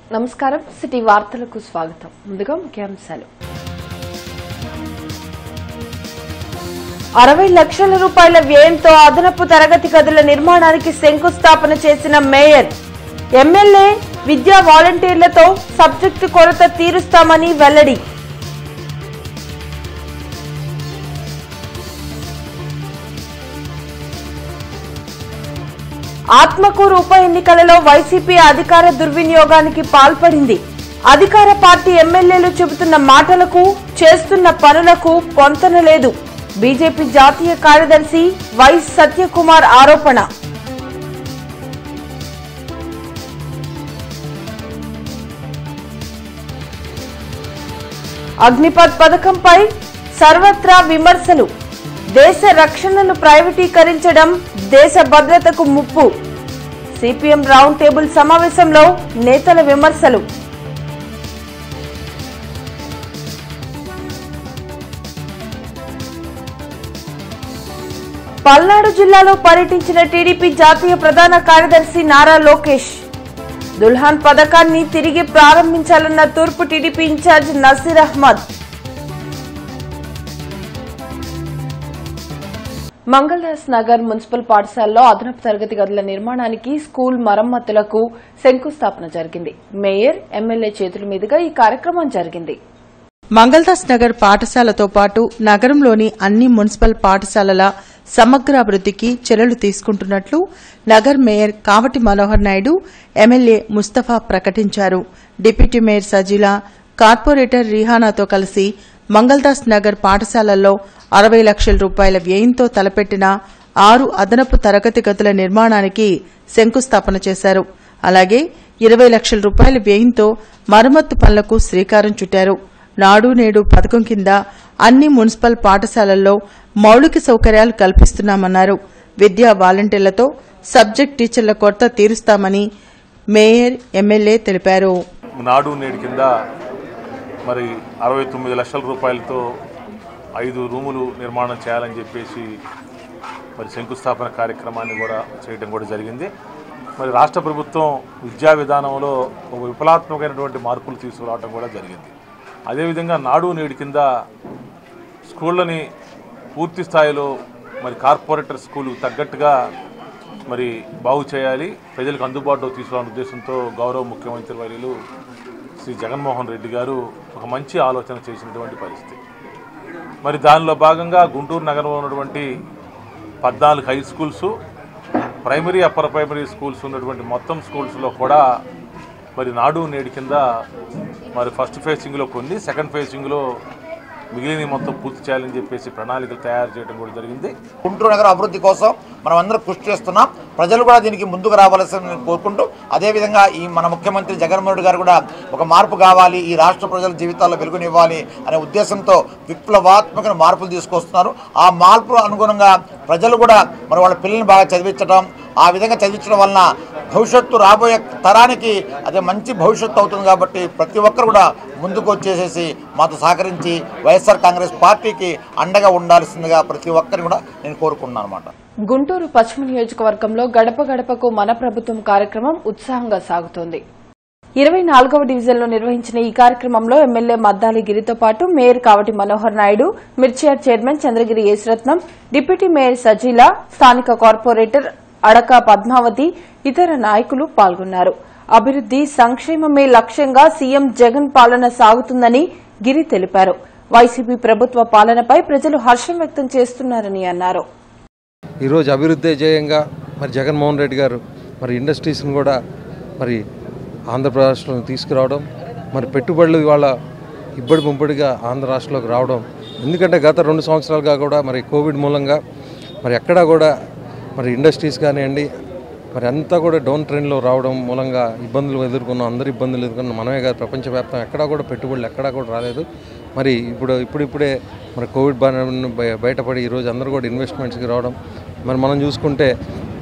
నమస్కారం సిటీ వార్తలకు స్వాగతం ముందుగా ముఖ్యాంశాలు అరవై లక్షల రూపాయల వ్యయంతో అదనపు తరగతి గదుల నిర్మాణానికి శంకుస్థాపన చేసిన మేయర్ ఎమ్మెల్యే విద్యా వాలంటీర్లతో సబ్జెక్టు కొరత తీరుస్తామని వెల్లడి ఆత్మకూరు ఉప ఎన్నికలలో వైసీపీ అధికార దుర్వినియోగానికి పాల్పడింది అధికార పార్టీ ఎమ్మెల్యేలు చెబుతున్న మాటలకు చేస్తున్న పనులకు పొంతన లేదు బీజేపీ జాతీయ కార్యదర్శి వై సత్యకుమార్ ఆరోపణ అగ్నిపథ్ పథకంపై సర్వత్రా విమర్శలు దేశ రక్షణను ప్రైవేటీకరించడం దేశ భద్రతకు ముప్పు సిపిఎం రౌండ్ టేబుల్ సమావేశంలో నేతల విమర్శలు పల్నాడు జిల్లాలో పర్యటించిన టీడీపీ జాతీయ ప్రధాన కార్యదర్శి నారా లోకేష్ దుల్హాన్ పథకాన్ని తిరిగి ప్రారంభించాలన్న తూర్పు TDP incharge Naseer Ahmed Mangaldas Nagar municipal పాఠశాలలో అదనపు తరగతి గదుల నిర్మాణానికి స్కూల్ మరమ్మతులకు శంకుస్థాపన జరిగింది మేయర్ ఎమ్మెల్యే చేతుల మీదుగా ఈ కార్యక్రమం జరిగింది మంగళదాస్ నగర్ పాఠశాలతో పాటు నగరంలోని అన్ని మున్సిపల్ పాఠశాలల సమగ్ర అభివృద్దికి చర్యలు తీసుకుంటున్నట్లు నగర్ మేయర్ కావటి మనోహర్ నాయుడు ఎమ్మెల్యే ముస్తఫా ప్రకటించారు డిప్యూటీ మేయర్ సజీలా కార్పొరేటర్ రిహానాతో కలిసి మంగళదాస్ నగర్ పాఠశాలల్లో అరవై లక్షల రూపాయల వ్యయంతో తలపెట్టిన ఆరు అదనపు తరగతి గదుల నిర్మాణానికి శంకుస్థాపన చేశారు అలాగే ఇరవై లక్షల రూపాయల వ్యయంతో మరమ్మత్తు పనులకు శ్రీకారం చుట్టారు నాడు నేడు పథకం కింద అన్ని మున్సిపల్ పాఠశాలల్లో మౌలిక సౌకర్యాలు కల్పిస్తున్నామన్నారు విద్యా వాలంటీర్లతో సబ్జెక్ట్ టీచర్ల కొరత తీరుస్తామని మేయర్ ఎమ్మెల్యే తెలిపారు నాడు నేడు కింద మరి అరవై తొమ్మిది లక్షల రూపాయలతో ఐదు రూములు నిర్మాణం చేయాలని చెప్పేసి మరి శంకుస్థాపన కార్యక్రమాన్ని కూడా చేయడం కూడా జరిగింది మరి రాష్ట్ర ప్రభుత్వం విద్యా విధానంలో ఒక విప్లవాత్మకమైనటువంటి మార్పులు తీసుకురావడం కూడా జరిగింది అదేవిధంగా నాడు నేడు కింద స్కూళ్ళని పూర్తి స్థాయిలో మరి కార్పొరేటర్ స్కూలు తగ్గట్టుగా మరి బాగు చేయాలి ప్రజలకు అందుబాటులో తీసుకురావాలనే ఉద్దేశంతో గౌరవ ముఖ్యమంత్రి వర్యులు శ్రీ జగన్మోహన్ రెడ్డి గారు ఒక మంచి ఆలోచన చేసినటువంటి పరిస్థితి మరి దానిలో భాగంగా గుంటూరు నగరంలో ఉన్నటువంటి పద్నాలుగు high schools primary upper primary schools ఉన్నటువంటి మొత్తం స్కూల్స్లో కూడా మరి నాడు నేడు కింద మరి ఫస్ట్ ఫేసింగ్లో కొన్ని సెకండ్ ఫేసింగ్లో మిగిలిన మొత్తం పూర్తి చేయాలని చెప్పేసి ప్రణాళికలు తయారు చేయడం కూడా జరిగింది గుంటూరు నగర అభివృద్ధి కోసం మనం అందరం కృషి చేస్తున్నాం ప్రజలు కూడా దీనికి ముందుకు రావాల్సిన కోరుకుంటూ అదేవిధంగా ఈ మన ముఖ్యమంత్రి జగన్మోహన్ రెడ్డి గారు కూడా ఒక మార్పు కావాలి ఈ రాష్ట్ర ప్రజల జీవితాల్లో వెలుగునివ్వాలి అనే ఉద్దేశంతో విప్లవాత్మక మార్పులు తీసుకొస్తున్నారు ఆ మార్పులు అనుగుణంగా ప్రజలు కూడా మరి వాళ్ళ పిల్లల్ని బాగా చదివించడం ఆ విధంగా చదివించడం వలన భవిష్యత్తు రాబోయే తరానికి అదే మంచి భవిష్యత్తు అవుతుంది కాబట్టి ప్రతి ఒక్కరు కూడా ముందుకు వచ్చేసేసి మాతో సహకరించి వైఎస్ఆర్ కాంగ్రెస్ పార్టీకి అండగా ఉండాల్సిందిగా ప్రతి ఒక్కరిని కూడా నేను కోరుకుంటున్నాను అనమాట గుంటూరు పశ్చిమ నియోజకవర్గంలో గడప గడపకు మన ప్రభుత్వం కార్యక్రమం ఉత్సాహంగా సాగుతోంది ఇరవై నాలుగవ డివిజన్లో నిర్వహించిన ఈ కార్యక్రమంలో ఎమ్మెల్యే మద్దాలి గిరితో పాటు మేయర్ కావటి మనోహర్ నాయుడు మిర్చియార్ chairman Chandragiri Yesuratnam deputy mayor Sajila స్థానిక కార్పొరేటర్ అడక పద్మావతి ఇతర నాయకులు పాల్గొన్నారు అభివృద్ది సంక్షేమమే లక్ష్యంగా సీఎం జగన్ పాలన సాగుతుందని గిరి తెలిపారు వైసీపీ ప్రభుత్వ పాలనపై ప్రజలు హర్షం వ్యక్తం చేస్తున్నారని అన్నారు ఈరోజు అభివృద్ధి జయంగా మరి జగన్మోహన్ రెడ్డి గారు మరి ఇండస్ట్రీస్ని కూడా మరి ఆంధ్రప్రదేశ్లో తీసుకురావడం మరి పెట్టుబడులు ఇవాళ ఇబ్బడి ముంపడిగా ఆంధ్ర రాష్ట్రంలోకి రావడం ఎందుకంటే గత రెండు సంవత్సరాలుగా కూడా మరి కోవిడ్ మూలంగా మరి ఎక్కడా కూడా మరి ఇండస్ట్రీస్ కానివ్వండి మరి అంతా కూడా డౌన్ ట్రెండ్లో రావడం మూలంగా ఇబ్బందులు ఎదుర్కొన్నాం అందరు ఇబ్బందులు ఎదుర్కొన్నాం మనమే కాదు ప్రపంచవ్యాప్తంగా ఎక్కడా కూడా పెట్టుబడులు ఎక్కడా కూడా రాలేదు మరి ఇప్పుడు ఇప్పుడిప్పుడే మరి కోవిడ్ బారి నుండి బయ- బయటపడి ఈరోజు అందరూ కూడా ఇన్వెస్ట్మెంట్స్కి రావడం మరి మనం చూసుకుంటే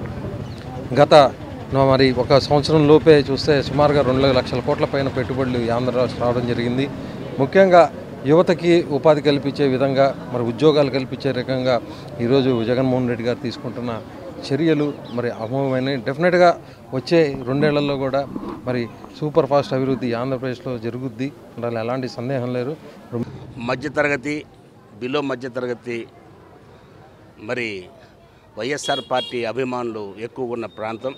గత న- మరి ఒక సంవత్సరం లోపే చూస్తే సుమారుగా రెండు లక్షల కోట్ల పైన పెట్టుబడులు ఈ ఆంధ్ర రాష్ట్రం రావడం జరిగింది ముఖ్యంగా యువతకి ఉపాధి కల్పించే విధంగా మరి ఉద్యోగాలు కల్పించే రకంగా ఈరోజు జగన్మోహన్ రెడ్డి గారు తీసుకుంటున్న చర్యలు మరి అమోఘమైన డెఫినెట్గా వచ్చే రెండేళ్లలో కూడా మరి సూపర్ ఫాస్ట్ అభివృద్ధి ఆంధ్రప్రదేశ్లో జరుగుద్ది అందులో ఎలాంటి సందేహం లేరు మధ్యతరగతి బిలో మధ్యతరగతి మరి వైఎస్ఆర్ పార్టీ అభిమానులు ఎక్కువ ఉన్న ప్రాంతం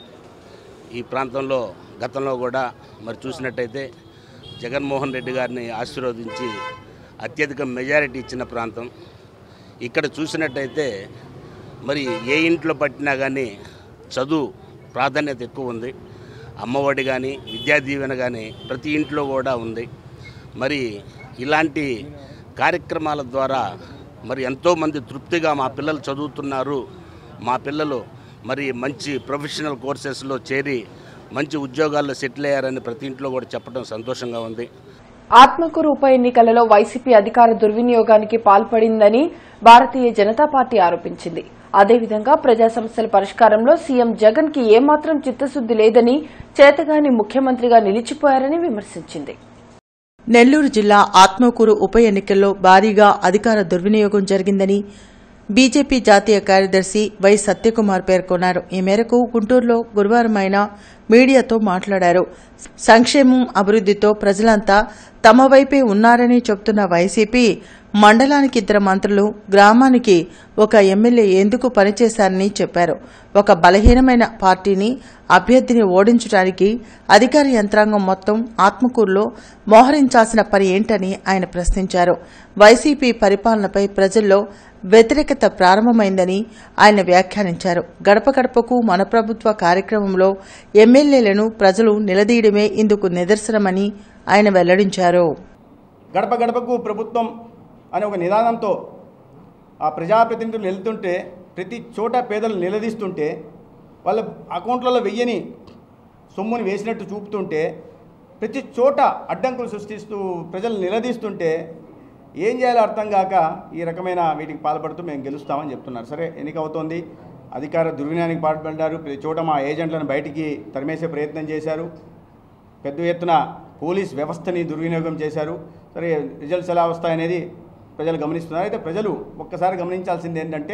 ఈ ప్రాంతంలో గతంలో కూడా మరి చూసినట్టయితే జగన్మోహన్ రెడ్డి గారిని ఆశీర్వదించి అత్యధిక మెజారిటీ ఇచ్చిన ప్రాంతం ఇక్కడ చూసినట్టయితే మరి ఏ ఇంట్లో పట్టినా కానీ చదువు ప్రాధాన్యత ఎక్కువ ఉంది అమ్మఒడి కానీ విద్యా దీవెన కానీ ప్రతి ఇంట్లో కూడా ఉంది మరి ఇలాంటి కార్యక్రమాల ద్వారా మరి ఎంతోమంది తృప్తిగా మా పిల్లలు చదువుతున్నారు మా పిల్లలు మరి మంచి ప్రొఫెషనల్ కోర్సెస్లో చేరి మంచి ఉద్యోగాల్లో సెటిల్ అయ్యారని ప్రతి ఇంట్లో కూడా చెప్పడం సంతోషంగా ఉంది ఆత్మకూరు ఉప ఎన్నికలలో వైసీపీ అధికార దుర్వినియోగానికి పాల్పడిందని భారతీయ జనతా పార్టీ ఆరోపించింది అదేవిధంగా ప్రజా సమస్యల పరిష్కారంలో సీఎం జగన్ కి ఏమాత్రం చిత్తశుద్ది లేదని చేతగాని ముఖ్యమంత్రిగా నిలిచిపోయారని విమర్శించింది నెల్లూరు జిల్లా ఆత్మకూరు ఉప ఎన్నికల్లో భారీగా అధికార దుర్వినియోగం జరిగిందని బీజేపీ జాతీయ కార్యదర్శి వై సత్యకుమార్ పేర్కొన్నారు ఈ మేరకు గుంటూరులో గురువారం ఆయన మీడియాతో మాట్లాడారు సంక్షేమం అభివృద్దితో ప్రజలంతా తమ వైపే ఉన్నారని చెబుతున్న వైసీపీ మండలానికి ఇద్దరు మంత్రులు గ్రామానికి ఒక ఎమ్మెల్యే ఎందుకు పనిచేశారని చెప్పారు ఒక బలహీనమైన పార్టీని అభ్యర్థిని ఓడించడానికి అధికార యంత్రాంగం మొత్తం ఆత్మకూరులో మోహరించాల్సిన పని ఏంటని ఆయన ప్రశ్నించారు వైసీపీ పరిపాలనపై ప్రజల్లో వ్యతిరేకత ప్రారంభమైందని ఆయన వ్యాఖ్యానించారు గడప గడపకు మన ప్రభుత్వ కార్యక్రమంలో ఎమ్మెల్యేలను ప్రజలు నిలదీయడమే ఇందుకు నిదర్శనమని ఆయన వెల్లడించారు గడప గడపకు ప్రభుత్వం అనే ఒక నిదానంతో ఆ ప్రజాప్రతినిధులు వెళ్తుంటే ప్రతి చోట పేదలు నిలదీస్తుంటే వాళ్ళ అకౌంట్లలో వెయ్యని సొమ్ముని వేసినట్టు చూపుతుంటే ప్రతి చోట అడ్డంకులు సృష్టిస్తూ ప్రజలు నిలదీస్తుంటే ఏం చేయాలో అర్థం కాక ఈ రకమైన వీటికి పాల్పడుతూ మేము గెలుస్తామని చెప్తున్నారు సరే ఎన్నిక అవుతోంది అధికార దుర్వినియోగానికి పాల్పడ్డారు ప్రతి చోట మా ఏజెంట్లను బయటికి తరిమేసే ప్రయత్నం చేశారు పెద్ద ఎత్తున పోలీస్ వ్యవస్థని దుర్వినియోగం చేశారు సరే రిజల్ట్స్ ఎలా వస్తాయనేది ప్రజలు గమనిస్తున్నారు అయితే ప్రజలు ఒక్కసారి గమనించాల్సింది ఏంటంటే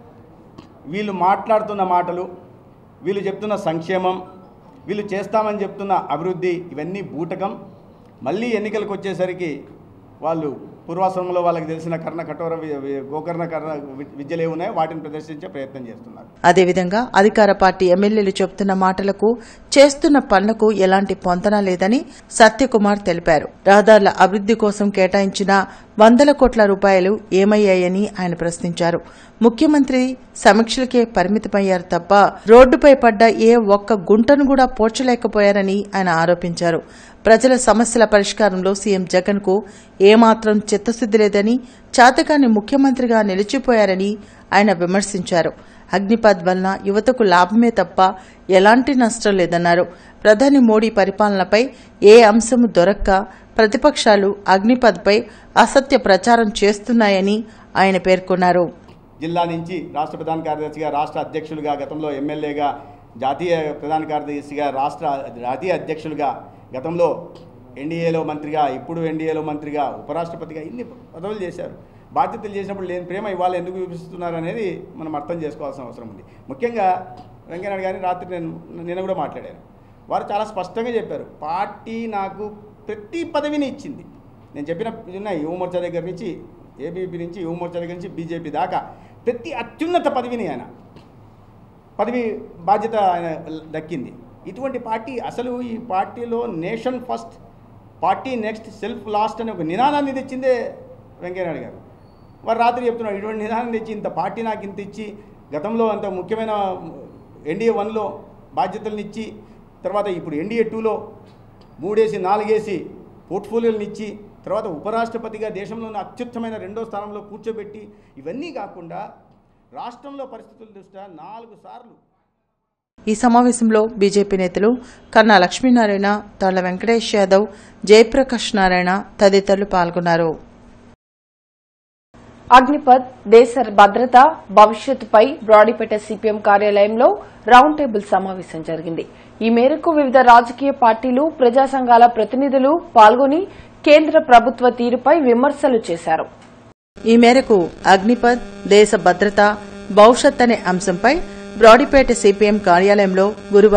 వీళ్ళు మాట్లాడుతున్న మాటలు వీళ్ళు చెప్తున్న సంక్షేమం వీళ్ళు చేస్తామని చెప్తున్న అభివృద్ధి ఇవన్నీ బూటకం మళ్ళీ ఎన్నికలకు వచ్చేసరికి వాళ్ళు పూర్వాశ్రమంలో వాళ్ళకి తెలిసిన కర్ణ కఠోర వి- వి- గోకర్ణ కర్ణ వి- విద్యలు ఏ ఉన్నాయో వాటిని ప్రదర్శించే ప్రయత్నం చేస్తున్నారు అదేవిధంగా అధికార పార్టీ ఎమ్మెల్యేలు చెబుతున్న మాటలకు చేస్తున్న పనులకు ఎలాంటి పొంతన లేదని సత్యకుమార్ తెలిపారు రహదారుల అభివృద్ది కోసం కేటాయించిన వందల కోట్ల రూపాయలు ఏమయ్యాయని ఆయన ప్రశ్నించారు ముఖ్యమంత్రి సమీక్షలకే పరిమితమయ్యారు తప్ప రోడ్డుపై పడ్డ ఏ ఒక్క గుంటను కూడా పోడ్చలేకపోయారని ఆయన ఆరోపించారు ప్రజల సమస్యల పరిష్కారంలో సీఎం జగన్ కు ఏమాత్రం చిత్తశుద్ది లేదని చాతకాని ముఖ్యమంత్రిగా నిలిచిపోయారని ఆయన విమర్శించారు అగ్నిపథ్ వలన యువతకు లాభమే తప్ప ఎలాంటి నష్టం లేదన్నారు ప్రధాని మోడీ పరిపాలనపై ఏ అంశము దొరక్క ప్రతిపక్షాలు అగ్నిపథ్పై అసత్య ప్రచారం చేస్తున్నాయని ఆయన పేర్కొన్నారు జిల్లా నుంచి రాష్ట్ర ప్రధాన కార్యదర్శిగా రాష్ట్ర అధ్యక్షులుగా గతంలో ఎమ్మెల్యేగా జాతీయ ప్రధాన కార్యదర్శిగా రాష్ట్ర జాతీయ అధ్యక్షులుగా గతంలో ఎన్డీఏలో మంత్రిగా ఇప్పుడు ఎన్డీఏలో మంత్రిగా ఉపరాష్ట్రపతిగా ఇన్ని పదవులు చేశారు బాధ్యతలు చేసినప్పుడు లేని ప్రేమ ఇవాళ ఎందుకు చూపిస్తున్నారు అనేది మనం అర్థం చేసుకోవాల్సిన అవసరం ఉంది ముఖ్యంగా వెంకయ్యనాయుడు గారిని రాత్రి నేను నేను కూడా మాట్లాడాను వారు చాలా స్పష్టంగా చెప్పారు పార్టీ నాకు ప్రతి పదవిని ఇచ్చింది నేను చెప్పిన ఉన్నాయి యువమోర్చా దగ్గర నుంచి ఏబీపీ నుంచి యువమోర్చా దగ్గర నుంచి బీజేపీ దాకా ప్రతి అత్యున్నత పదవిని ఆయన పదవి బాధ్యత ఆయన దక్కింది ఇటువంటి పార్టీ అసలు ఈ పార్టీలో nation first party next self last అనే ఒక నినాదాన్ని తెచ్చిందే వెంకయ్యనాయుడు గారు వారు రాత్రి చెప్తున్నారు ఇటువంటి నినాదం తెచ్చి ఇంత పార్టీ నాకు ఇంత ఇచ్చి గతంలో అంత ముఖ్యమైన ఎన్డీఏ వన్లో బాధ్యతలను ఇచ్చి తర్వాత ఇప్పుడు ఎన్డీఏ టూలో మూడేసి నాలుగేసి పోర్ట్ఫోలియోలను ఇచ్చి తర్వాత ఉపరాష్ట్రపతిగా దేశంలోని అత్యుత్తమైన రెండో స్థానంలో కూర్చోబెట్టి ఇవన్నీ కాకుండా రాష్ట్రంలో పరిస్థితుల దృష్ట్యా నాలుగు సార్లు ఈ సమావేశంలో బీజేపీ నేతలు కన్నా లక్ష్మీనారాయణ తాళ్ల వెంకటేష్ యాదవ్ జయప్రకాష్ నారాయణ తదితరులు పాల్గొన్నారు అగ్నిపథ్ దేశ భద్రత భవిష్యత్తుపై బ్రాడీపేట సిపిఎం కార్యాలయంలో రౌండ్ టేబుల్ సమావేశం జరిగింది ఈ మేరకు వివిధ రాజకీయ పార్టీలు ప్రజా సంఘాల ప్రతినిధులు పాల్గొని కేంద్ర ప్రభుత్వ తీరుపై విమర్శలు చేశారు ఈ మేరకు అగ్నిపథ్ దేశ భద్రత భవిష్యత్ అనే అంశంపై బ్రాడీపేట సిపిఎం కార్యాలయంలో గురువారం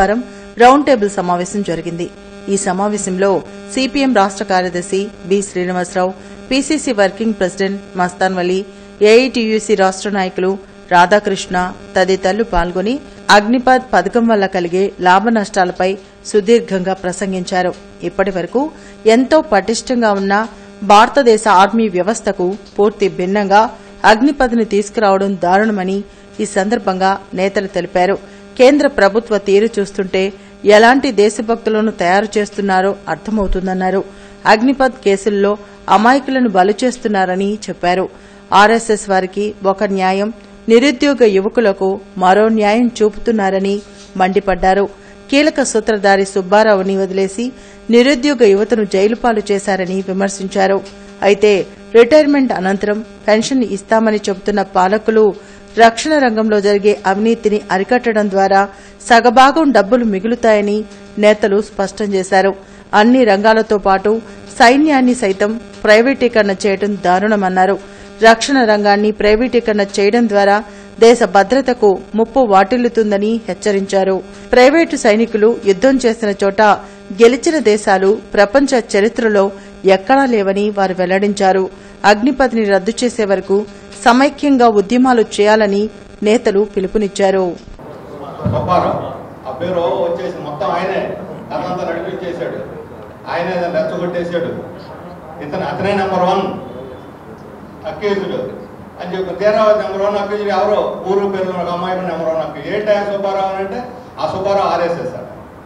రౌండ్ టేబుల్ సమావేశం జరిగింది ఈ సమావేశంలో సిపిఎం రాష్ట కార్యదర్శి B Srinivasa Rao PCC working president Mastan Vali AITUC రాష్ట నాయకులు రాధాకృష్ణ తదితరులు పాల్గొని అగ్నిపథ్ పథకం వల్ల కలిగే లాభ నష్టాలపై సుదీర్ఘంగా ప్రసంగించారు ఇప్పటి వరకు ఎంతో పటిష్టంగా ఉన్న భారతదేశ ఆర్మీ వ్యవస్థకు పూర్తి భిన్నంగా అగ్నిపథ్ని తీసుకురావడం దారుణమని ఈ సందర్భంగా నేతలు తెలిపారు కేంద్ర ప్రభుత్వ తీరు చూస్తుంటే ఎలాంటి దేశభక్తులను తయారు చేస్తున్నారో అర్థమవుతుందన్నారు అగ్నిపథ్ కేసుల్లో అమాయకులను బలి చేస్తున్నారని చెప్పారు ఆర్ఎస్ఎస్ వారికి ఒక న్యాయం నిరుద్యోగ యువకులకు మరో న్యాయం చూపుతున్నారని మండిపడ్డారు కీలక సూత్రధారి సుబ్బారావుని వదిలేసి నిరుద్యోగ యువతను జైలు పాలు చేశారని విమర్శించారు అయితే రిటైర్మెంట్ అనంతరం పెన్షన్ ఇస్తామని చెబుతున్న పాలకులు రక్షణ రంగంలో జరిగే అవినీతిని అరికట్టడం ద్వారా సగభాగం డబ్బులు మిగులుతాయని నేతలు స్పష్టం చేశారు అన్ని రంగాలతో పాటు సైన్యాన్ని సైతం ప్రైవేటీకరణ చేయడం దారుణమన్నారు రక్షణ రంగాన్ని ప్రైవేటీకరణ చేయడం ద్వారా దేశ భద్రతకు ముప్పు వాటిల్లుతుందని హెచ్చరించారు ప్రైవేటు సైనికులు యుద్దం చేసిన చోట గెలిచిన దేశాలు ప్రపంచ చరిత్రలో ఎక్కడా లేవని వారు వెల్లడించారు అగ్నిపథిని రద్దు చేసే వరకు సమైక్యంగా ఉద్యమాలు చేయాలని నేతలు పిలుపునిచ్చారు గొప్పారావు ఆ పేరు వచ్చేసి మొత్తం ఆయనే అదంతా నడిపించేశాడు ఆయనే దాన్ని రెచ్చగొట్టేశాడు ఇతను అతనే నెంబర్ వన్ అక్యూజుడు అని చెప్పి తీరా నెంబర్ వన్ అక్యూజుడు ఎవరో ఊరు పేరు ఒక అమ్మాయి నెంబర్ వన్ అక్యూజ్ ఏ టైం సుబ్బారావు అని అంటే ఆ సుబ్బారావు ఆరేసేసాడు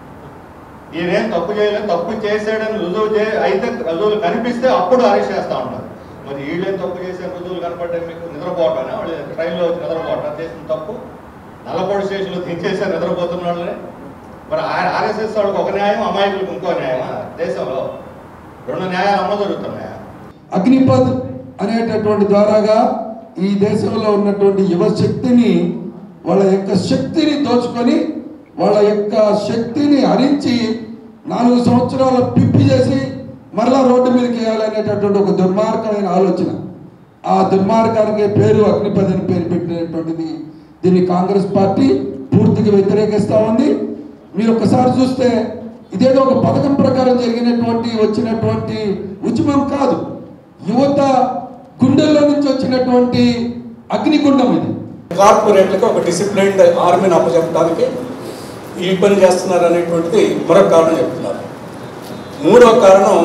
ఈయనేం తప్పు చేయలేదు తప్పు చేశాడని రుజువు చే అయితే రుజువులు కనిపిస్తే అప్పుడు అరెస్ట్ చేస్తా ఉంటారు మరి వీళ్ళేం తప్పు చేసే రుజువులు కనపడ్డాయి మీకు నిద్రపోవటం వాళ్ళు ట్రైన్లో వచ్చి నిద్రపోవటం చేసిన తప్పు నల్లకోడి స్టేషన్లో దించేసారు నిద్రపోతున్న వాళ్ళని మరి ఆర్ఎస్ఎస్ వాళ్ళకి ఒక న్యాయం అమాయకులకు ఇంకో న్యాయమా దేశంలో రెండు న్యాయాలు అమ్మ జరుగుతున్నాయా అగ్నిపథ్ అనేటటువంటి ద్వారాగా ఈ దేశంలో ఉన్నటువంటి యువశక్తిని వాళ్ళ యొక్క శక్తిని దోచుకొని వాళ్ళ యొక్క శక్తిని హరించి నాలుగు సంవత్సరాలు పిప్పి చేసి మరలా రోడ్డు మీదకి వేయాలనేటటువంటి ఒక దుర్మార్గమైన ఆలోచన ఆ దుర్మార్గానికి పేరు అగ్నిపథ్ అని పేరు పెట్టినటువంటిది దీన్ని కాంగ్రెస్ పార్టీ పూర్తిగా వ్యతిరేకిస్తూ ఉంది మీరు ఒకసారి చూస్తే ఇదేదో ఒక పథకం ప్రకారం జరిగినటువంటి వచ్చినటువంటి ఉద్యమం కాదు యువత గుండెల్లో నుంచి వచ్చినటువంటి అగ్నిగుండం ఇది కార్పొరేట్లకు ఒక డిసిప్లైన్డ్ ఆర్మీని అప్పచెప్పడానికి ఈ పని చేస్తున్నారు అనేటువంటిది మరొక కారణం చెప్తున్నారు మూడో కారణం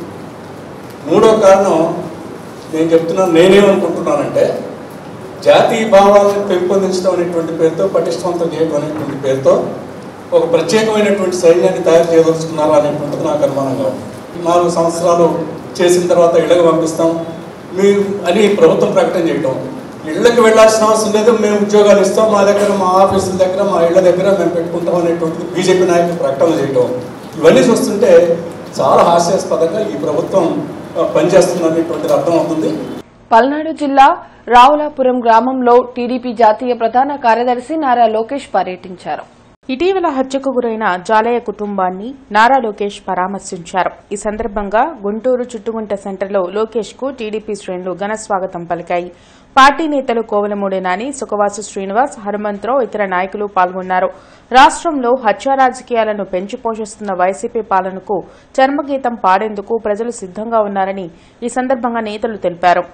మూడో కారణం నేను చెప్తున్నాను నేనేమనుకుంటున్నానంటే జాతీయ భావాలను పెంపొందించడం అనేటువంటి పేరుతో పటిష్టవంతం చేయడం అనేటువంటి పేరుతో ఒక ప్రత్యేకమైనటువంటి సైన్యాన్ని తయారు చేయదలుచుకున్నారా అనేటువంటిది నాకు అనుమానంగా ఉంది నాలుగు సంవత్సరాలు చేసిన తర్వాత ఇళ్ళకి పంపిస్తాం మీరు అని ప్రభుత్వం ప్రకటన చేయడం ఇళ్ళకి వెళ్ళాల్సిన అవసరం లేదు మేము ఉద్యోగాలు ఇస్తాం మా దగ్గర మా ఆఫీసుల దగ్గర మా ఇళ్ళ దగ్గర మేము పెట్టుకుంటాం అనేటువంటిది బీజేపీ నాయకులు ప్రకటన చేయడం ఇవన్నీ చూస్తుంటే చాలా హాస్యాస్పదంగా ఈ ప్రభుత్వం ఆ, పనిచేస్తుంది అనేటువంటిది అర్థమవుతుంది పల్నాడు జిల్లా రావులాపురం గ్రామంలో టీడీపీ జాతీయ ప్రధాన కార్యదర్శి నారా లోకేష్ పర్యటించారు ఇటీవల హత్యకు గురైన జాలయ కుటుంబాన్ని నారా లోకేష్ పరామర్శించారు ఈ సందర్భంగా గుంటూరు చుట్టుగుంట సెంటర్లో లోకేష్ కు టీడీపీ శ్రేణులు ఘన స్వాగతం పలికాయి పార్టీ నేతలు కోవలమూడి నాని సుఖవాసు శ్రీనివాస్ హనుమంతరావు ఇతర నాయకులు పాల్గొన్నారు రాష్ట్రంలో హత్యా రాజకీయాలను పెంచి పోషిస్తున్న వైసీపీ పాలనకు చర్మగీతం పాడేందుకు ప్రజలు సిద్దంగా ఉన్నారని ఈ సందర్భంగా నేతలు తెలిపారు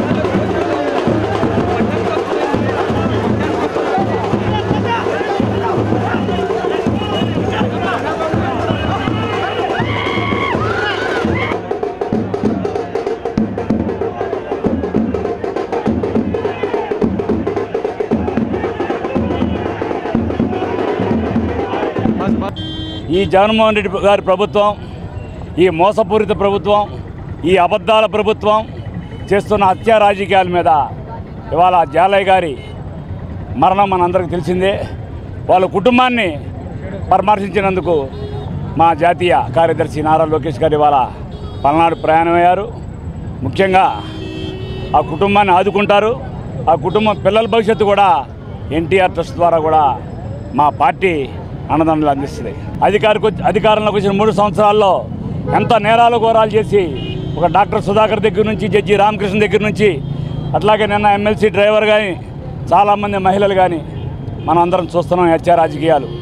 ఈ జగన్మోహన్ రెడ్డి గారి ప్రభుత్వం ఈ మోసపూరిత ప్రభుత్వం ఈ అబద్ధాల ప్రభుత్వం చేస్తున్న హత్యా రాజకీయాల మీద ఇవాళ జాలయ్య గారి మరణం మనందరికీ తెలిసిందే వాళ్ళ కుటుంబాన్ని పరామర్శించినందుకు మా జాతీయ కార్యదర్శి నారా లోకేష్ గారు ఇవాళ పల్నాడు ప్రయాణమయ్యారు ముఖ్యంగా ఆ కుటుంబాన్ని ఆదుకుంటారు ఆ కుటుంబం పిల్లల భవిష్యత్తు కూడా ఎన్టీఆర్ ట్రస్ట్ ద్వారా కూడా మా పార్టీ అన్నదండలు అందిస్తుంది అధికారికి వచ్చి- అధికారంలోకి వచ్చిన మూడు సంవత్సరాల్లో ఎంత నేరాలు ఘోరాలు చేసి ఒక డాక్టర్ సుధాకర్ దగ్గర నుంచి జడ్జి రామకృష్ణ దగ్గర నుంచి అట్లాగే నిన్న ఎమ్మెల్సీ డ్రైవర్ కానీ చాలామంది మహిళలు కానీ మనం అందరం చూస్తున్నాం హత్యా రాజకీయాలు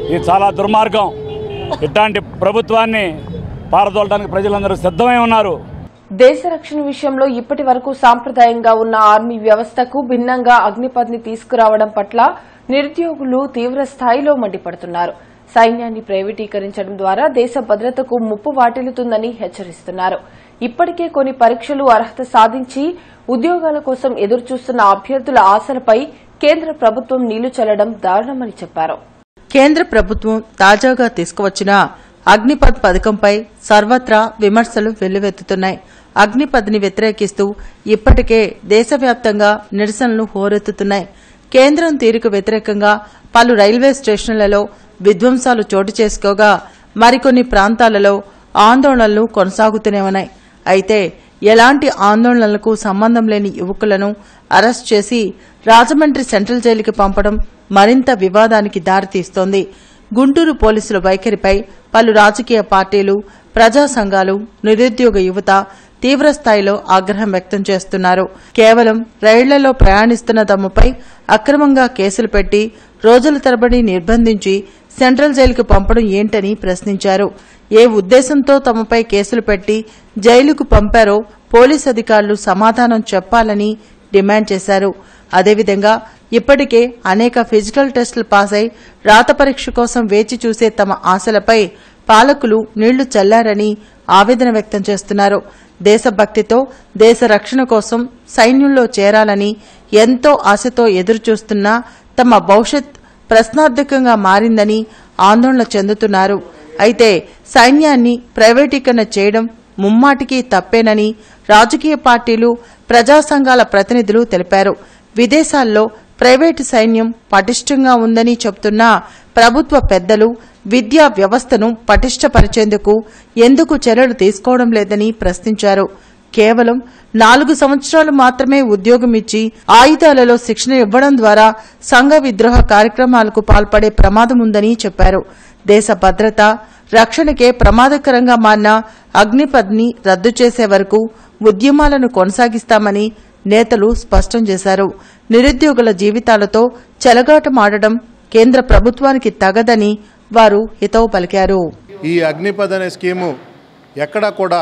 ఇది చాలా దుర్మార్గం ఇట్లాంటి ప్రభుత్వాన్ని పారదోలడానికి ప్రజలందరూ సిద్ధమై ఉన్నారు దేశ రక్షణ విషయంలో ఇప్పటి వరకు సాంప్రదాయంగా ఉన్న ఆర్మీ వ్యవస్థకు భిన్నంగా అగ్నిపథ్ని తీసుకురావడం పట్ల నిరుద్యోగులు తీవ్ర స్థాయిలో మండిపడుతున్నారు సైన్యాన్ని ప్రైవేటీకరించడం ద్వారా దేశ భద్రతకు ముప్పు వాటిల్లుతుందని హెచ్చరిస్తున్నారు ఇప్పటికే కొన్ని పరీక్షలు అర్హత సాధించి ఉద్యోగాల కోసం ఎదురుచూస్తున్న అభ్యర్థుల ఆశలపై కేంద్ర ప్రభుత్వం నీళ్లు చల్లడం దారుణమని చెప్పారు కేంద్ర ప్రభుత్వం తాజాగా తీసుకువచ్చిన అగ్నిపథ్ పథకంపై సర్వత్రా విమర్శలు వెల్లువెత్తుతున్నాయి అగ్నిపథ్ని వ్యతిరేకిస్తూ ఇప్పటికే దేశవ్యాప్తంగా నిరసనలు హోరెత్తుతున్నాయి కేంద్రం తీరుకు వ్యతిరేకంగా పలు రైల్వే స్టేషన్లలో విధ్వంసాలు చోటు చేసుకోగా మరికొన్ని ప్రాంతాలలో ఆందోళనలు కొనసాగుతూనే ఉన్నాయి అయితే ఎలాంటి ఆందోళనలకు సంబంధం లేని యువకులను అరెస్ట్ చేసి రాజమండ్రి సెంట్రల్ జైలుకి పంపడం మరింత వివాదానికి దారితీస్తోంది గుంటూరు పోలీసుల వైఖరిపై పలు రాజకీయ పార్టీలు ప్రజా సంఘాలు నిరుద్యోగ యువత తీవ్రస్థాయిలో ఆగ్రహం వ్యక్తం చేస్తున్నారు కేవలం రైళ్లలో ప్రయాణిస్తున్న తమపై అక్రమంగా కేసులు పెట్టి రోజుల తరబడి నిర్బంధించి సెంట్రల్ జైలుకు పంపడం ఏంటని ప్రశ్నించారు ఏ ఉద్దేశంతో తమపై కేసులు పెట్టి జైలుకు పంపారో పోలీసు అధికారులు సమాధానం చెప్పాలని డిమాండ్ చేశారు అదేవిధంగా ఇప్పటికే అనేక ఫిజికల్ టెస్టులు పాస్ అయి రాత పరీక్ష కోసం వేచి చూసే తమ ఆశలపై పాలకులు నీళ్లు చల్లారని ఆవేదన వ్యక్తం చేస్తున్నారు దేశభక్తితో దేశ రక్షణ కోసం సైన్యంలో చేరాలని ఎంతో ఆశతో ఎదురుచూస్తున్నా తమ భవిష్యత్ ప్రశ్నార్థకంగా మారిందని ఆందోళన చెందుతున్నారు అయితే సైన్యాన్ని ప్రైవేటీకరణ చేయడం ముమ్మాటికి తప్పేనని రాజకీయ పార్టీలు ప్రజా సంఘాల ప్రతినిధులు తెలిపారు విదేశాల్లో ప్రైవేటు సైన్యం పటిష్టంగా ఉందని చెబుతున్న ప్రభుత్వ పెద్దలు విద్యా వ్యవస్థను పటిష్టపరిచేందుకు ఎందుకు చర్యలు తీసుకోవడం లేదని ప్రశ్నించారు కేవలం నాలుగు సంవత్సరాలు మాత్రమే ఉద్యోగం ఇచ్చి ఆయుధాలలో శిక్షణ ఇవ్వడం ద్వారా సంఘ విద్రోహ కార్యక్రమాలకు పాల్పడే ప్రమాదం ఉందని చెప్పారు దేశ భద్రత రక్షణకే ప్రమాదకరంగా మారిన అగ్నిపథ్ని రద్దు చేసే వరకు ఉద్యమాలను కొనసాగిస్తామని నేతలు స్పష్టం చేశారు నిరుద్యోగుల జీవితాలతో చెలగాటమాడడం కేంద్ర ప్రభుత్వానికి తగదని వారు హితవు పలికారు ఈ అగ్నిపథ్ అనే స్కీము ఎక్కడా కూడా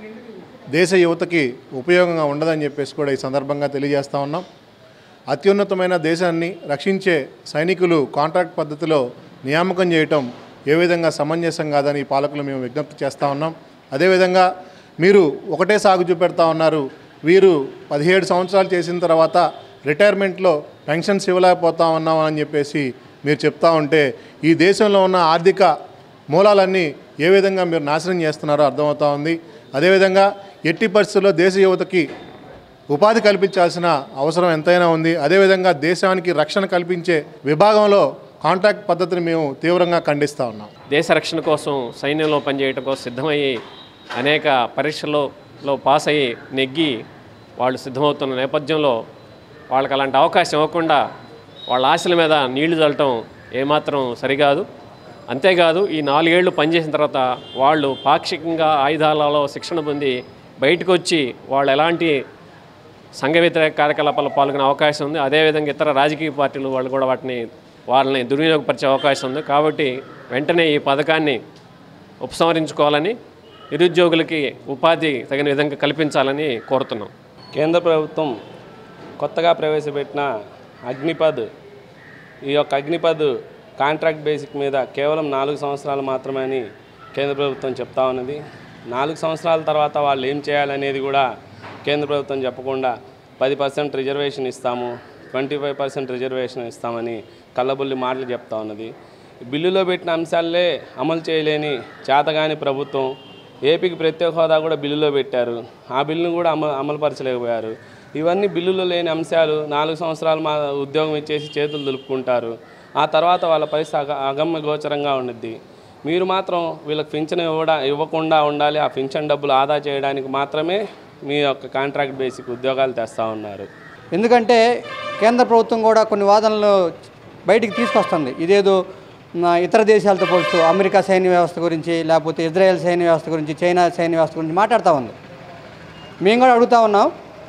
దేశ యువతకి ఉపయోగంగా ఉండదని చెప్పేసి కూడా ఈ సందర్భంగా తెలియజేస్తా ఉన్నాం అత్యున్నతమైన దేశాన్ని రక్షించే సైనికులు కాంట్రాక్ట్ పద్ధతిలో నియామకం చేయటం ఏ విధంగా సమంజసం కాదని ఈ పాలకులు మేము విజ్ఞప్తి చేస్తూ ఉన్నాం అదేవిధంగా మీరు ఒకటే సాగు చూపెడతా ఉన్నారు వీరు పదిహేడు సంవత్సరాలు చేసిన తర్వాత రిటైర్మెంట్లో పెన్షన్స్ ఇవ్వలేకపోతా ఉన్నాం అని చెప్పేసి మీరు చెప్తా ఉంటే ఈ దేశంలో ఉన్న ఆర్థిక మూలాలన్నీ ఏ విధంగా మీరు నాశనం చేస్తున్నారో అర్థమవుతా ఉంది అదేవిధంగా ఎట్టి పరిస్థితుల్లో దేశ యువతకి ఉపాధి కల్పించాల్సిన అవసరం ఎంతైనా ఉంది అదేవిధంగా దేశానికి రక్షణ కల్పించే విభాగంలో కాంట్రాక్ట్ పద్ధతిని మేము తీవ్రంగా ఖండిస్తూ ఉన్నాం దేశ రక్షణ కోసం సైన్యంలో పనిచేయడం కోసం సిద్ధమయ్యి అనేక పరీక్షల్లో లో పాస్ అయ్యి నెగ్గి వాళ్ళు సిద్ధమవుతున్న నేపథ్యంలో వాళ్ళకి అలాంటి అవకాశం ఇవ్వకుండా వాళ్ళ ఆశల మీద నీళ్లు చల్లటం ఏమాత్రం సరికాదు అంతేకాదు ఈ నాలుగేళ్లు పనిచేసిన తర్వాత వాళ్ళు పాక్షికంగా ఆయుధాలలో శిక్షణ పొంది బయటకు వచ్చి వాళ్ళు ఎలాంటి సంఘ వ్యతిరేక కార్యకలాపాల్లో పాల్గొనే అవకాశం ఉంది అదేవిధంగా ఇతర రాజకీయ పార్టీలు వాళ్ళు కూడా వాటిని వాళ్ళని దుర్వినియోగపరిచే అవకాశం ఉంది కాబట్టి వెంటనే ఈ పథకాన్ని ఉపసంహరించుకోవాలని నిరుద్యోగులకి ఉపాధి తగిన విధంగా కల్పించాలని కోరుతున్నాం కేంద్ర ప్రభుత్వం కొత్తగా ప్రవేశపెట్టిన అగ్నిపథ్ ఈ యొక్క అగ్నిపథ్ కాంట్రాక్ట్ బేసిక్ మీద కేవలం నాలుగు సంవత్సరాలు మాత్రమే అని కేంద్ర ప్రభుత్వం చెప్తా ఉన్నది నాలుగు సంవత్సరాల తర్వాత వాళ్ళు ఏం చేయాలనేది కూడా కేంద్ర ప్రభుత్వం చెప్పకుండా పది పర్సెంట్ రిజర్వేషన్ ఇస్తాము ట్వంటీ ఫైవ్ పర్సెంట్ రిజర్వేషన్ ఇస్తామని కళ్ళబుల్లి మాటలు చెప్తా ఉన్నది బిల్లులో పెట్టిన అంశాలే అమలు చేయలేని చేతగాని ప్రభుత్వం ఏపీకి ప్రత్యేక హోదా కూడా బిల్లులో పెట్టారు ఆ బిల్లును కూడా అమలు అమలుపరచలేకపోయారు ఇవన్నీ బిల్లులో లేని అంశాలు నాలుగు సంవత్సరాలు మా ఉద్యోగం ఇచ్చేసి చేతులు దులుపుకుంటారు ఆ తర్వాత వాళ్ళ పరిస్థితి అగ అగమ్య గోచరంగా ఉండిద్ది మీరు మాత్రం వీళ్ళకి పింఛన్ ఇవ్వడా ఇవ్వకుండా ఉండాలి ఆ పింఛన్ డబ్బులు ఆదా చేయడానికి మాత్రమే మీ యొక్క కాంట్రాక్ట్ బేసిక్ ఉద్యోగాలు తెస్తూ ఉన్నారు ఎందుకంటే కేంద్ర ప్రభుత్వం కూడా కొన్ని వాదనలు బయటికి తీసుకొస్తుంది ఇదేదో నా ఇతర దేశాలతో పోలుస్తూ అమెరికా సైన్య వ్యవస్థ గురించి లేకపోతే ఇజ్రాయెల్ సైన్య వ్యవస్థ గురించి చైనా సైన్య వ్యవస్థ గురించి మాట్లాడుతూ ఉంది మేము కూడా అడుగుతా ఉన్నాం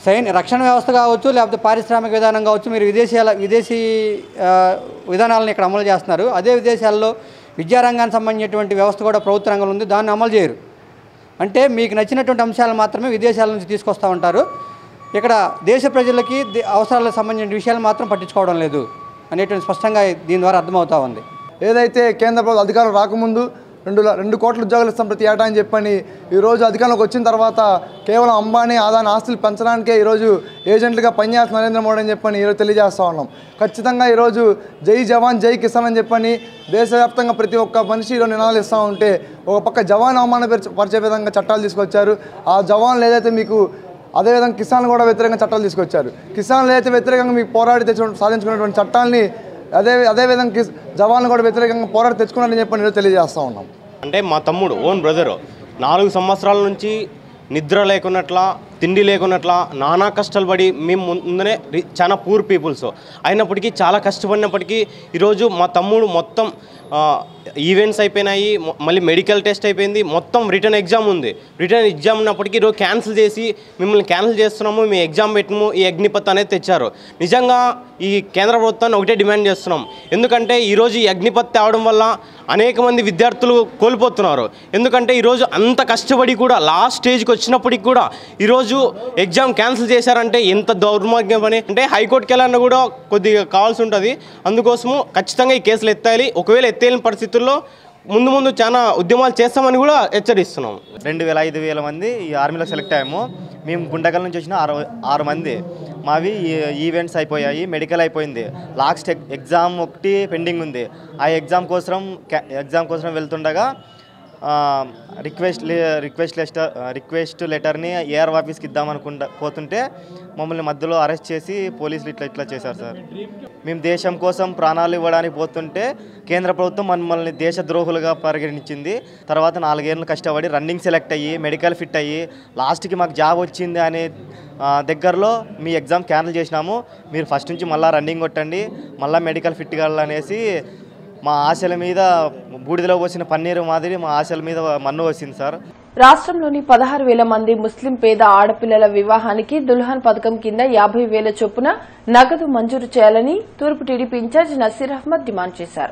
సైన్య రక్షణ వ్యవస్థ కావచ్చు లేకపోతే పారిశ్రామిక విధానం కావచ్చు మీరు విదేశీయాల విదేశీ ఆ, విధానాలను ఇక్కడ అమలు చేస్తున్నారు అదే విదేశాల్లో విద్యారంగానికి సంబంధించినటువంటి వ్యవస్థ కూడా ప్రభుత్వ రంగంలో ఉంది దాన్ని అమలు చేయరు అంటే మీకు నచ్చినటువంటి అంశాలు మాత్రమే విదేశాల నుంచి తీసుకొస్తూ ఉంటారు ఇక్కడ దేశ ప్రజలకి దే- అవసరాలకు సంబంధించిన విషయాలు మాత్రం పట్టించుకోవడం లేదు అనేటువంటి స్పష్టంగా దీని ద్వారా అర్థమవుతా ఉంది ఏదైతే కేంద్ర ప్రభుత్వం అధికారం రాకముందు రెండు ల- రెండు కోట్ల ఉద్యోగాలు ఇస్తాం ప్రతి ఏటా అని చెప్పని ఈరోజు అధికారంలోకి వచ్చిన తర్వాత కేవలం అంబానీ ఆదాని ఆస్తులు పెంచడానికే ఈరోజు ఏజెంట్లుగా పనిచేస్తున్న నరేంద్ర మోడీ అని చెప్పని ఈరోజు తెలియజేస్తా ఉన్నాం ఖచ్చితంగా ఈరోజు జై జవాన్ జై కిసాన్ అని చెప్పని దేశవ్యాప్తంగా ప్రతి ఒక్క మనిషి ఈరోజు నినాదాలు ఇస్తూ ఉంటే ఒక పక్క జవాన్ అవమానపరిచే విధంగా చట్టాలు తీసుకొచ్చారు ఆ జవాన్లు ఏదైతే మీకు అదేవిధంగా కిసాన్ కూడా వ్యతిరేకంగా చట్టాలు తీసుకొచ్చారు కిసాన్లు అయితే వ్యతిరేకంగా మీకు పోరాడి తెచ్చు సాధించుకున్నటువంటి చట్టాలని అదే అదేవిధంగా కిస్ జవాన్లు కూడా వ్యతిరేకంగా పోరాడి తెచ్చుకున్నారని చెప్పి నేను తెలియజేస్తా ఉన్నాం అంటే మా తమ్ముడు ఓన్ బ్రదరు నాలుగు సంవత్సరాల నుంచి నిద్ర లేకున్నట్లా తిండి లేకున్నట్లా నానా కష్టాలు పడి మేము ముందునే రి- చాలా పూర్ పీపుల్స్ అయినప్పటికీ చాలా కష్టపడినప్పటికీ ఈరోజు మా తమ్ముడు మొత్తం ఆ, ఈవెంట్స్ అయిపోయినాయి మొ- మళ్ళీ మెడికల్ టెస్ట్ అయిపోయింది మొత్తం రిటర్న్ ఎగ్జామ్ ఉంది రిటర్న్ ఎగ్జామ్ ఉన్నప్పటికీ ఈరోజు క్యాన్సిల్ చేసి మిమ్మల్ని క్యాన్సిల్ చేస్తున్నాము మీ ఎగ్జామ్ పెట్టము ఈ అగ్నిపత్ అనేది తెచ్చారు నిజంగా ఈ కేంద్ర ప్రభుత్వాన్ని ఒకటే డిమాండ్ చేస్తున్నాం ఎందుకంటే ఈరోజు ఈ అగ్నిపత్ తేవడం వల్ల అనేక మంది విద్యార్థులు కోల్పోతున్నారు ఎందుకంటే ఈరోజు అంత కష్టపడి కూడా లాస్ట్ స్టేజ్కి వచ్చినప్పటికి కూడా ఈరోజు ఎగ్జామ్ క్యాన్సిల్ చేశారంటే ఎంత దౌర్భాగ్యం పని అంటే హైకోర్టుకి వెళ్ళాలన్నా కూడా కొద్దిగా కావాల్సి ఉంటుంది అందుకోసము ఖచ్చితంగా ఈ కేసులు ఎత్తాలి ఒకవేళ ఎత్తేయని పరిస్థితుల్లో ముందు ముందు చాలా ఉద్యమాలు చేస్తామని కూడా హెచ్చరిస్తున్నాం రెండు వేల ఐదు వేల మంది ఈ ఆర్మీలో సెలెక్ట్ అయ్యాము మేము గుంటకల్ నుంచి వచ్చిన ఆరు ఆరు మంది మావి ఈ- ఈవెంట్స్ అయిపోయాయి మెడికల్ అయిపోయింది లాస్ట్ ఎగ్- ఎగ్జామ్ ఒకటి పెండింగ్ ఉంది ఆ ఎగ్జామ్ కోసం క్యా- ఎగ్జామ్ కోసం వెళ్తుండగా ఆ, రిక్వెస్ట్ లే- రిక్వెస్ట్ లెటర్ రిక్వెస్ట్ లెటర్ని ఏఆర్ ఆఫీస్కి ఇద్దాం అనుకుంటా పోతుంటే మమ్మల్ని మధ్యలో అరెస్ట్ చేసి పోలీసులు ఇట్లా ఇట్లా చేశారు సార్ మేము దేశం కోసం ప్రాణాలు ఇవ్వడానికి పోతుంటే కేంద్ర ప్రభుత్వం మమ్మల్ని దేశ ద్రోహులుగా పరిగణించింది తర్వాత నాలుగేళ్ళు కష్టపడి రన్నింగ్ సెలెక్ట్ అయ్యి మెడికల్ ఫిట్ అయ్యి లాస్ట్కి మాకు జాబ్ వచ్చింది అనే ఆ, దగ్గరలో మీ ఎగ్జామ్ క్యాన్సిల్ చేసినాము మీరు ఫస్ట్ నుంచి మళ్ళీ రన్నింగ్ కొట్టండి మళ్ళీ మెడికల్ ఫిట్ కావాలనేసి మా ఆశల మీద బూడిదలో పోసిన పన్నీరు మాదిరి మా ఆశల మీద మన్ను వచ్చింది సార్ రాష్ట్రంలోని పదహారు వేల మంది ముస్లిం పేద ఆడపిల్లల వివాహానికి దుల్హన్ పథకం కింద యాభై వేల చొప్పున నగదు మంజూరు చేయాలని తూర్పు TDP incharge Naseer Ahmed demand చేశారు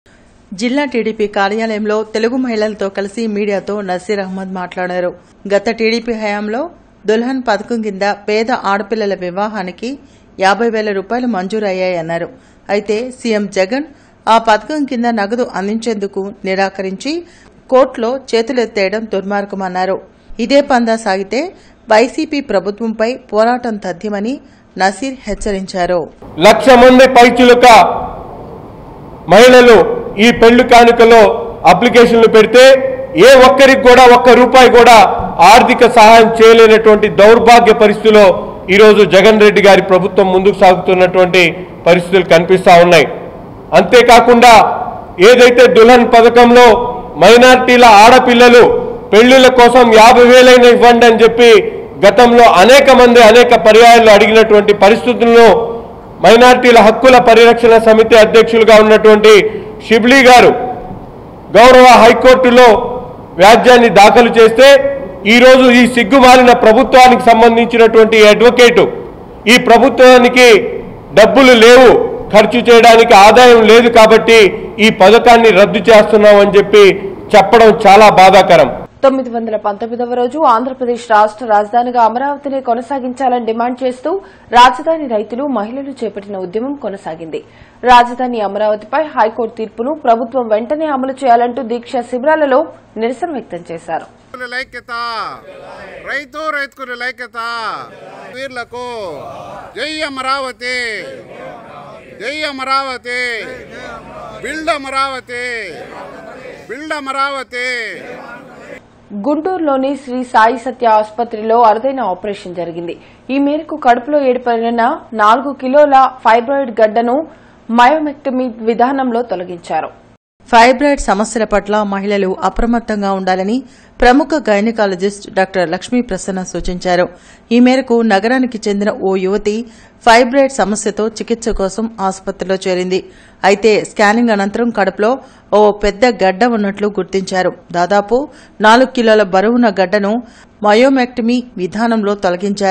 జిల్లా టీడీపీ కార్యాలయంలో తెలుగు మహిళలతో కలిసి మీడియాతో నసీర్ అహ్మద్ మాట్లాడారు గత టీడీపీ హయాంలో దుల్హన్ పథకం కింద పేద ఆడపిల్లల వివాహానికి యాభై వేల రూపాయలు మంజూరయ్యాయన్నారు అయితే సీఎం జగన్ ఆ పథకం కింద నగదు అందించేందుకు నిరాకరించి కోర్టులో చేతులెత్తేయడం దుర్మార్గమన్నారు ఇదే పందా సాగితే వైసీపీ ప్రభుత్వంపై పోరాటం తథ్యమని నసీర్ హెచ్చరించారు లక్ష మంది పైచులుక మహిళలు ఈ పెళ్లి కానుకలో అప్లికేషన్లు పెడితే ఏ ఒక్కరికి కూడా ఒక్క రూపాయి కూడా ఆర్థిక సహాయం చేయలేనటువంటి దౌర్భాగ్య పరిస్థితిలో ఈరోజు జగన్ రెడ్డి గారి ప్రభుత్వం ముందుకు సాగుతున్నటువంటి పరిస్థితులు కనిపిస్తా ఉన్నాయి అంతేకాకుండా ఏదైతే దుల్హన్ పథకంలో మైనార్టీల ఆడపిల్లలు పెళ్లిళ్ళ కోసం యాభై వేలైన ఇవ్వండి అని చెప్పి గతంలో అనేక మంది అనేక పర్యాయాలు అడిగినటువంటి పరిస్థితులను మైనార్టీల హక్కుల పరిరక్షణ సమితి అధ్యక్షులుగా ఉన్నటువంటి షిబ్లీ గారు గౌరవ హైకోర్టులో వ్యాజ్యాన్ని దాఖలు చేస్తే ఈరోజు ఈ సిగ్గుమాలిన ప్రభుత్వానికి సంబంధించినటువంటి అడ్వకేటు ఈ ప్రభుత్వానికి డబ్బులు లేవు ఖర్చు చేయడానికి ఆదాయం లేదు కాబట్టి ఈ పథకాన్ని రద్దు చేస్తున్నామని చెప్పి చెప్పడం చాలా బాధాకరం తొమ్మిది వందల పంతొమ్మిదవ రోజు ఆంధ్రప్రదేశ్ రాష్ట్ర రాజధానిగా అమరావతిని కొనసాగించాలని డిమాండ్ చేస్తూ రాజధాని రైతులు మహిళలు చేపట్టిన ఉద్యమం కొనసాగింది రాజధాని అమరావతిపై హైకోర్టు తీర్పును ప్రభుత్వం వెంటనే అమలు చేయాలంటూ దీక్ష శిబిరాలలో నిరసన వ్యక్తం చేశారు లైక్యత రైతు రైతుకుల లైక్యత వీర్లకు జై అమరావతి జై అమరావతి బిల్డ్ అమరావతి బిల్డ్ అమరావతి గుంటూరులోని శ్రీ సాయి సత్య ఆసుపత్రిలో అరుదైన ఆపరేషన్ జరిగింది ఈ మేరకు కడుపులో ఏర్పడిన నాలుగు కిలోల ఫైబ్రాయిడ్ గడ్డను మయోమెక్టమీ విధానంలో తొలగించారు ఫైబ్రాయిడ్ సమస్యల పట్ల మహిళలు అప్రమత్తంగా ఉండాలని ప్రముఖ గైనకాలజిస్ట్ డాక్టర్ లక్ష్మీ ప్రసన్న సూచించారు ఈ మేరకు నగరానికి చెందిన ఓ యువతి ఫైబ్రాయిడ్ సమస్యతో చికిత్స కోసం ఆసుపత్రిలో చేరింది అయితే స్కానింగ్ అనంతరం కడుపులో ఓ పెద్ద గడ్డ ఉన్నట్లు గుర్తించారు దాదాపు నాలుగు కిలోల బరువున్న గడ్డను మయోమెక్టమీ విధానంలో తొలగించారు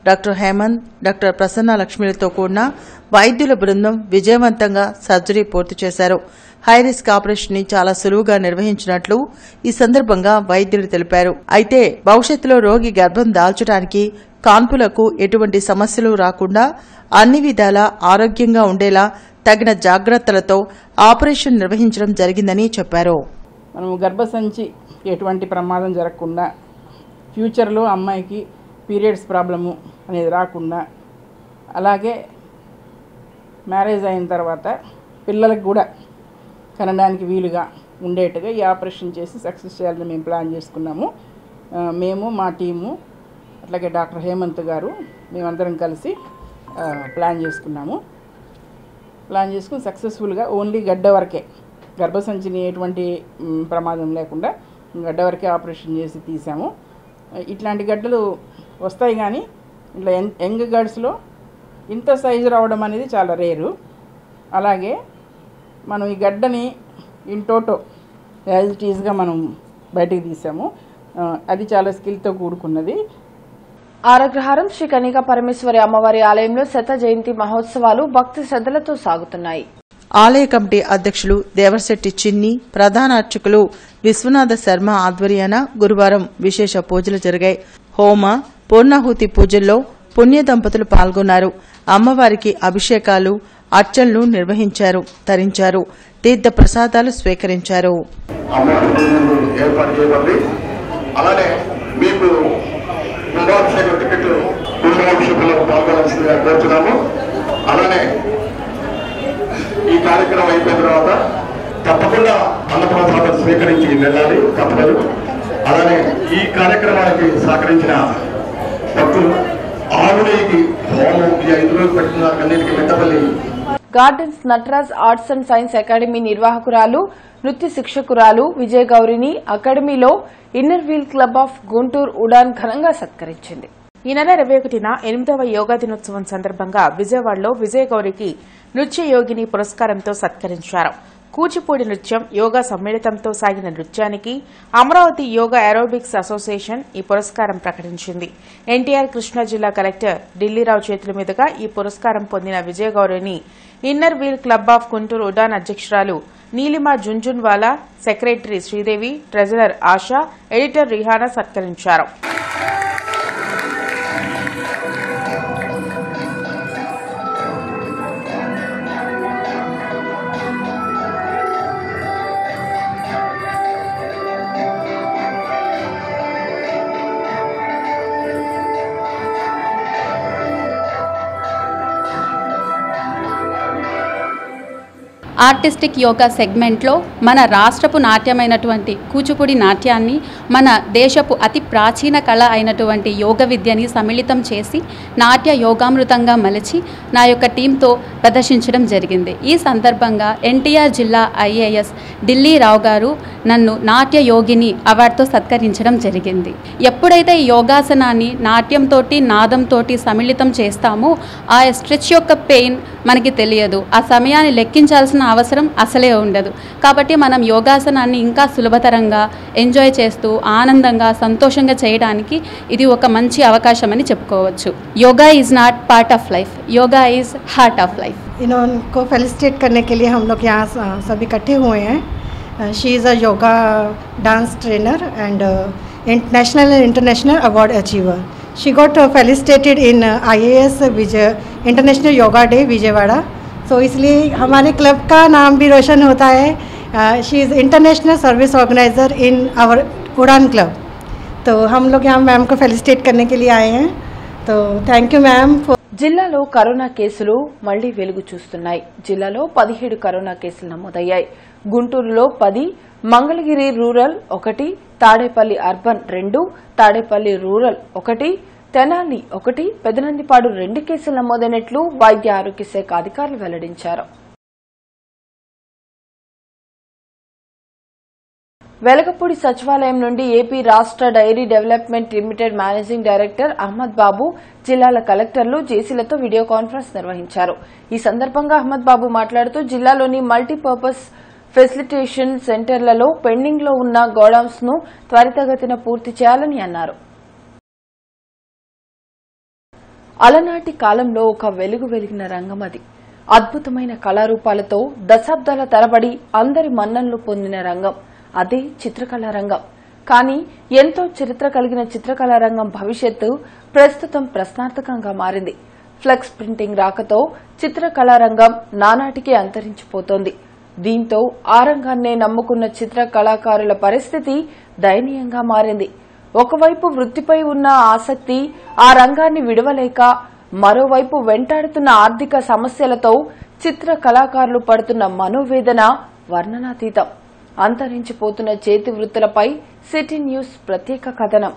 డాక్టర్ హేమంత్ డాక్టర్ ప్రసన్న లక్ష్మిలతో కూడిన వైద్యుల బృందం విజయవంతంగా సర్జరీ పూర్తి చేశారు హైరిస్క్ ఆపరేషన్ ని చాలా సులువుగా నిర్వహించినట్లు ఈ సందర్భంగా వైద్యులు తెలిపారు అయితే భవిష్యత్తులో రోగి గర్భం దాల్చడానికి కాన్పులకు ఎటువంటి సమస్యలు రాకుండా అన్ని విధాలా ఆరోగ్యంగా ఉండేలా తగిన జాగ్రత్తలతో ఆపరేషన్ నిర్వహించడం జరిగిందని చెప్పారు మనము గర్భసంచి ఎటువంటి ప్రమాదం జరగకుండా ఫ్యూచర్లో అమ్మాయికి పీరియడ్స్ ప్రాబ్లము అనేది రాకుండా అలాగే మ్యారేజ్ అయిన తర్వాత పిల్లలకు కూడా కనడానికి వీలుగా ఉండేట్టుగా ఈ ఆపరేషన్ చేసి సక్సెస్ చేయాలని మేము ప్లాన్ చేసుకున్నాము ఆ, మేము మా టీము అట్లాగే డాక్టర్ హేమంత్ గారు మేమందరం కలిసి ఆ, ప్లాన్ చేసుకున్నాము ప్లాన్ చేసుకుని సక్సెస్ఫుల్గా ఓన్లీ గడ్డ వరకే గర్భసంచిని ఎటువంటి మ్, ప్రమాదం లేకుండా గడ్డ వరకే ఆపరేషన్ చేసి తీసాము ఇట్లాంటి గడ్డలు వస్తాయి కానీ ఇట్లా యంగ్ యంగ్ గర్డ్స్లో ఇంత సైజు రావడం అనేది చాలా రేరు అలాగే మనం ఈ గడ్డని ఇన్ టోటో యాజ్ ఇట్ ఈజ్గా మనం బయటికి తీసాము ఆ, అది చాలా స్కిల్తో కూడుకున్నది ఆరగ్రహారం శ్రీ కనిక పరమేశ్వరి అమ్మవారి ఆలయంలో శత జయంతి మహోత్సవాలు భక్తి శ్రద్దలతో సాగుతున్నాయి ఆలయ కమిటీ అధ్యక్షులు దేవరశెట్టి చిన్ని ప్రధాన అర్చకులు విశ్వనాథ శర్మ ఆధ్వర్యాన గురువారం విశేష పూజలు జరిగాయి హోమ పూర్ణాహుతి పూజల్లో పుణ్య దంపతులు పాల్గొన్నారు అమ్మవారికి అభిషేకాలు అర్చనలు నిర్వహించారు తరించారు తీర్థ ప్రసాదాలు స్వీకరించారు ఏర్పాటు చేయబడి అలానే మీకు కుంభాభిషేకం టికెట్లు కుంభాభిషేకంలో పాల్గొనాల్సిందిగా కోరుతున్నాము అలానే ఈ కార్యక్రమం అయిపోయిన తర్వాత తప్పకుండా అన్నప్రసాదం స్వీకరించి వెళ్ళాలి తప్పదు అలానే ఈ కార్యక్రమానికి సహకరించిన భక్తులు ఆవునేకి హోమం ఈ ఐదు రోజులు పెట్టిన కన్నిటికి Mettapalli gardens Nataraj arts and science academy నిర్వాహకురాలు నృత్య శిక్షకురాలు విజయ గౌరిని అకాడమీలో inner wheel club of Guntur Udaan ఘనంగా సత్కరించింది ఈ నెల ఇరవై ఒకటిన ఎనిమిదవ యోగా దినోత్సవం సందర్భంగా విజయవాడలో విజయగౌరికి నృత్య యోగిని పురస్కారంతో సత్కరించారు కూచిపూడి నృత్యం యోగా సమ్మిళితంతో సాగిన నృత్యానికి అమరావతి యోగా ఏరోబిక్స్ అసోసియేషన్ ఈ పురస్కారం ప్రకటించింది ఎన్టీఆర్ కృష్ణా జిల్లా కలెక్టర్ ఢిల్లీరావు చేతుల మీదుగా ఈ పురస్కారం పొందిన విజయగౌరిని inner wheel club of Guntur Udaan అధ్యక్షురాలు Neelima Jhunjhunwala secretary Sridevi treasurer Asha editor Rihana సత్కరించారు ఆర్టిస్టిక్ యోగా సెగ్మెంట్లో మన రాష్ట్రపు నాట్యమైనటువంటి కూచిపూడి నాట్యాన్ని మన దేశపు అతి ప్రాచీన కళ అయినటువంటి యోగ విద్యని సమ్మిళితం చేసి నాట్య యోగామృతంగా మలిచి నా యొక్క టీంతో ప్రదర్శించడం జరిగింది ఈ సందర్భంగా ఎన్టీఆర్ జిల్లా ఐఏఎస్ ఢిల్లీ రావు గారు నన్ను నాట్య యోగిని అవార్డుతో సత్కరించడం జరిగింది ఎప్పుడైతే ఈ యోగాసనాన్ని నాట్యంతో నాదంతో సమ్మిళితం చేస్తామో ఆ స్ట్రెచ్ యొక్క పెయిన్ మనకి తెలియదు ఆ సమయాన్ని లెక్కించాల్సిన అవసరం అసలే ఉండదు కాబట్టి మనం యోగాసనాన్ని ఇంకా సులభతరంగా ఎంజాయ్ చేస్తూ ఆనందంగా సంతోషంగా చేయడానికి ఇది ఒక మంచి అవకాశం అని చెప్పుకోవచ్చు yoga is not part of life yoga is heart of life इनको फेलिसिटेट करने के लिए हम लोग यहाँ स- सभी इकट्ठे हुए हैं she is a yoga dance trainer and national and international award achiever she got felicitated in I A S Vijay international yoga day Vijayawada so इसलिए हमारे क्लब का नाम भी रोशन होता है she is international service organizer in our Udaan club तो हम लोग यहाँ मैम को फेलिसिटेट करने के लिए आए हैं तो थैंक यू मैम फॉर జిల్లాలో కరోనా కేసులు మళ్లీ వెలుగు చూస్తున్నాయి జిల్లాలో పదిహేడు కరోనా కేసులు నమోదయ్యాయి గుంటూరులో పది మంగళగిరి రూరల్ ఒకటి తాడేపల్లి అర్బన్ రెండు తాడేపల్లి రూరల్ ఒకటి తెనాలి ఒకటి పెదనందిపాడు రెండు కేసులు నమోదైనట్లు వైద్య ఆరోగ్య శాఖ అధికారులు వెల్లడించారు వెలగపూడి సచివాలయం నుండి ఏపీ రాష్ట్ర dairy development limited managing director Ahmed Babu జిల్లాల కలెక్టర్లు జేసీలతో వీడియో కాన్ఫరెన్స్ నిర్వహించారు ఈ సందర్భంగా అహ్మద్ బాబు మాట్లాడుతూ జిల్లాలోని మల్టీపర్పస్ ఫెసిలిటేషన్ సెంటర్లలో పెండింగ్ లో ఉన్న గోడౌన్స్ ను త్వరితగతిన పూర్తి చేయాలని అన్నారు అలనాటి కాలంలో ఒక వెలుగు వెలిగిన రంగం అది అద్భుతమైన కళారూపాలతో దశాబ్దాల తరబడి అందరి మన్ననలు పొందిన రంగం అదే చిత్రకళా రంగం కానీ ఎంతో చరిత్ర కలిగిన చిత్రకళా రంగం భవిష్యత్తు ప్రస్తుతం ప్రశ్నార్థకంగా మారింది ఫ్లెక్స్ ప్రింటింగ్ రాకతో చిత్రకళా రంగం నానాటికి అంతరించిపోతోంది దీంతో ఆ రంగాన్నే నమ్ముకున్న చిత్ర కళాకారుల పరిస్థితి దయనీయంగా మారింది ఒకవైపు వృత్తిపై ఉన్న ఆసక్తి ఆ రంగాన్ని విడవలేక మరోవైపు వెంటాడుతున్న ఆర్థిక సమస్యలతో చిత్ర కళాకారులు పడుతున్న మనోవేదన వర్ణనాతీతం అంతరించిపోతున్న చేతి వృత్తులపై సిటీ న్యూస్ ప్రత్యేక కథనం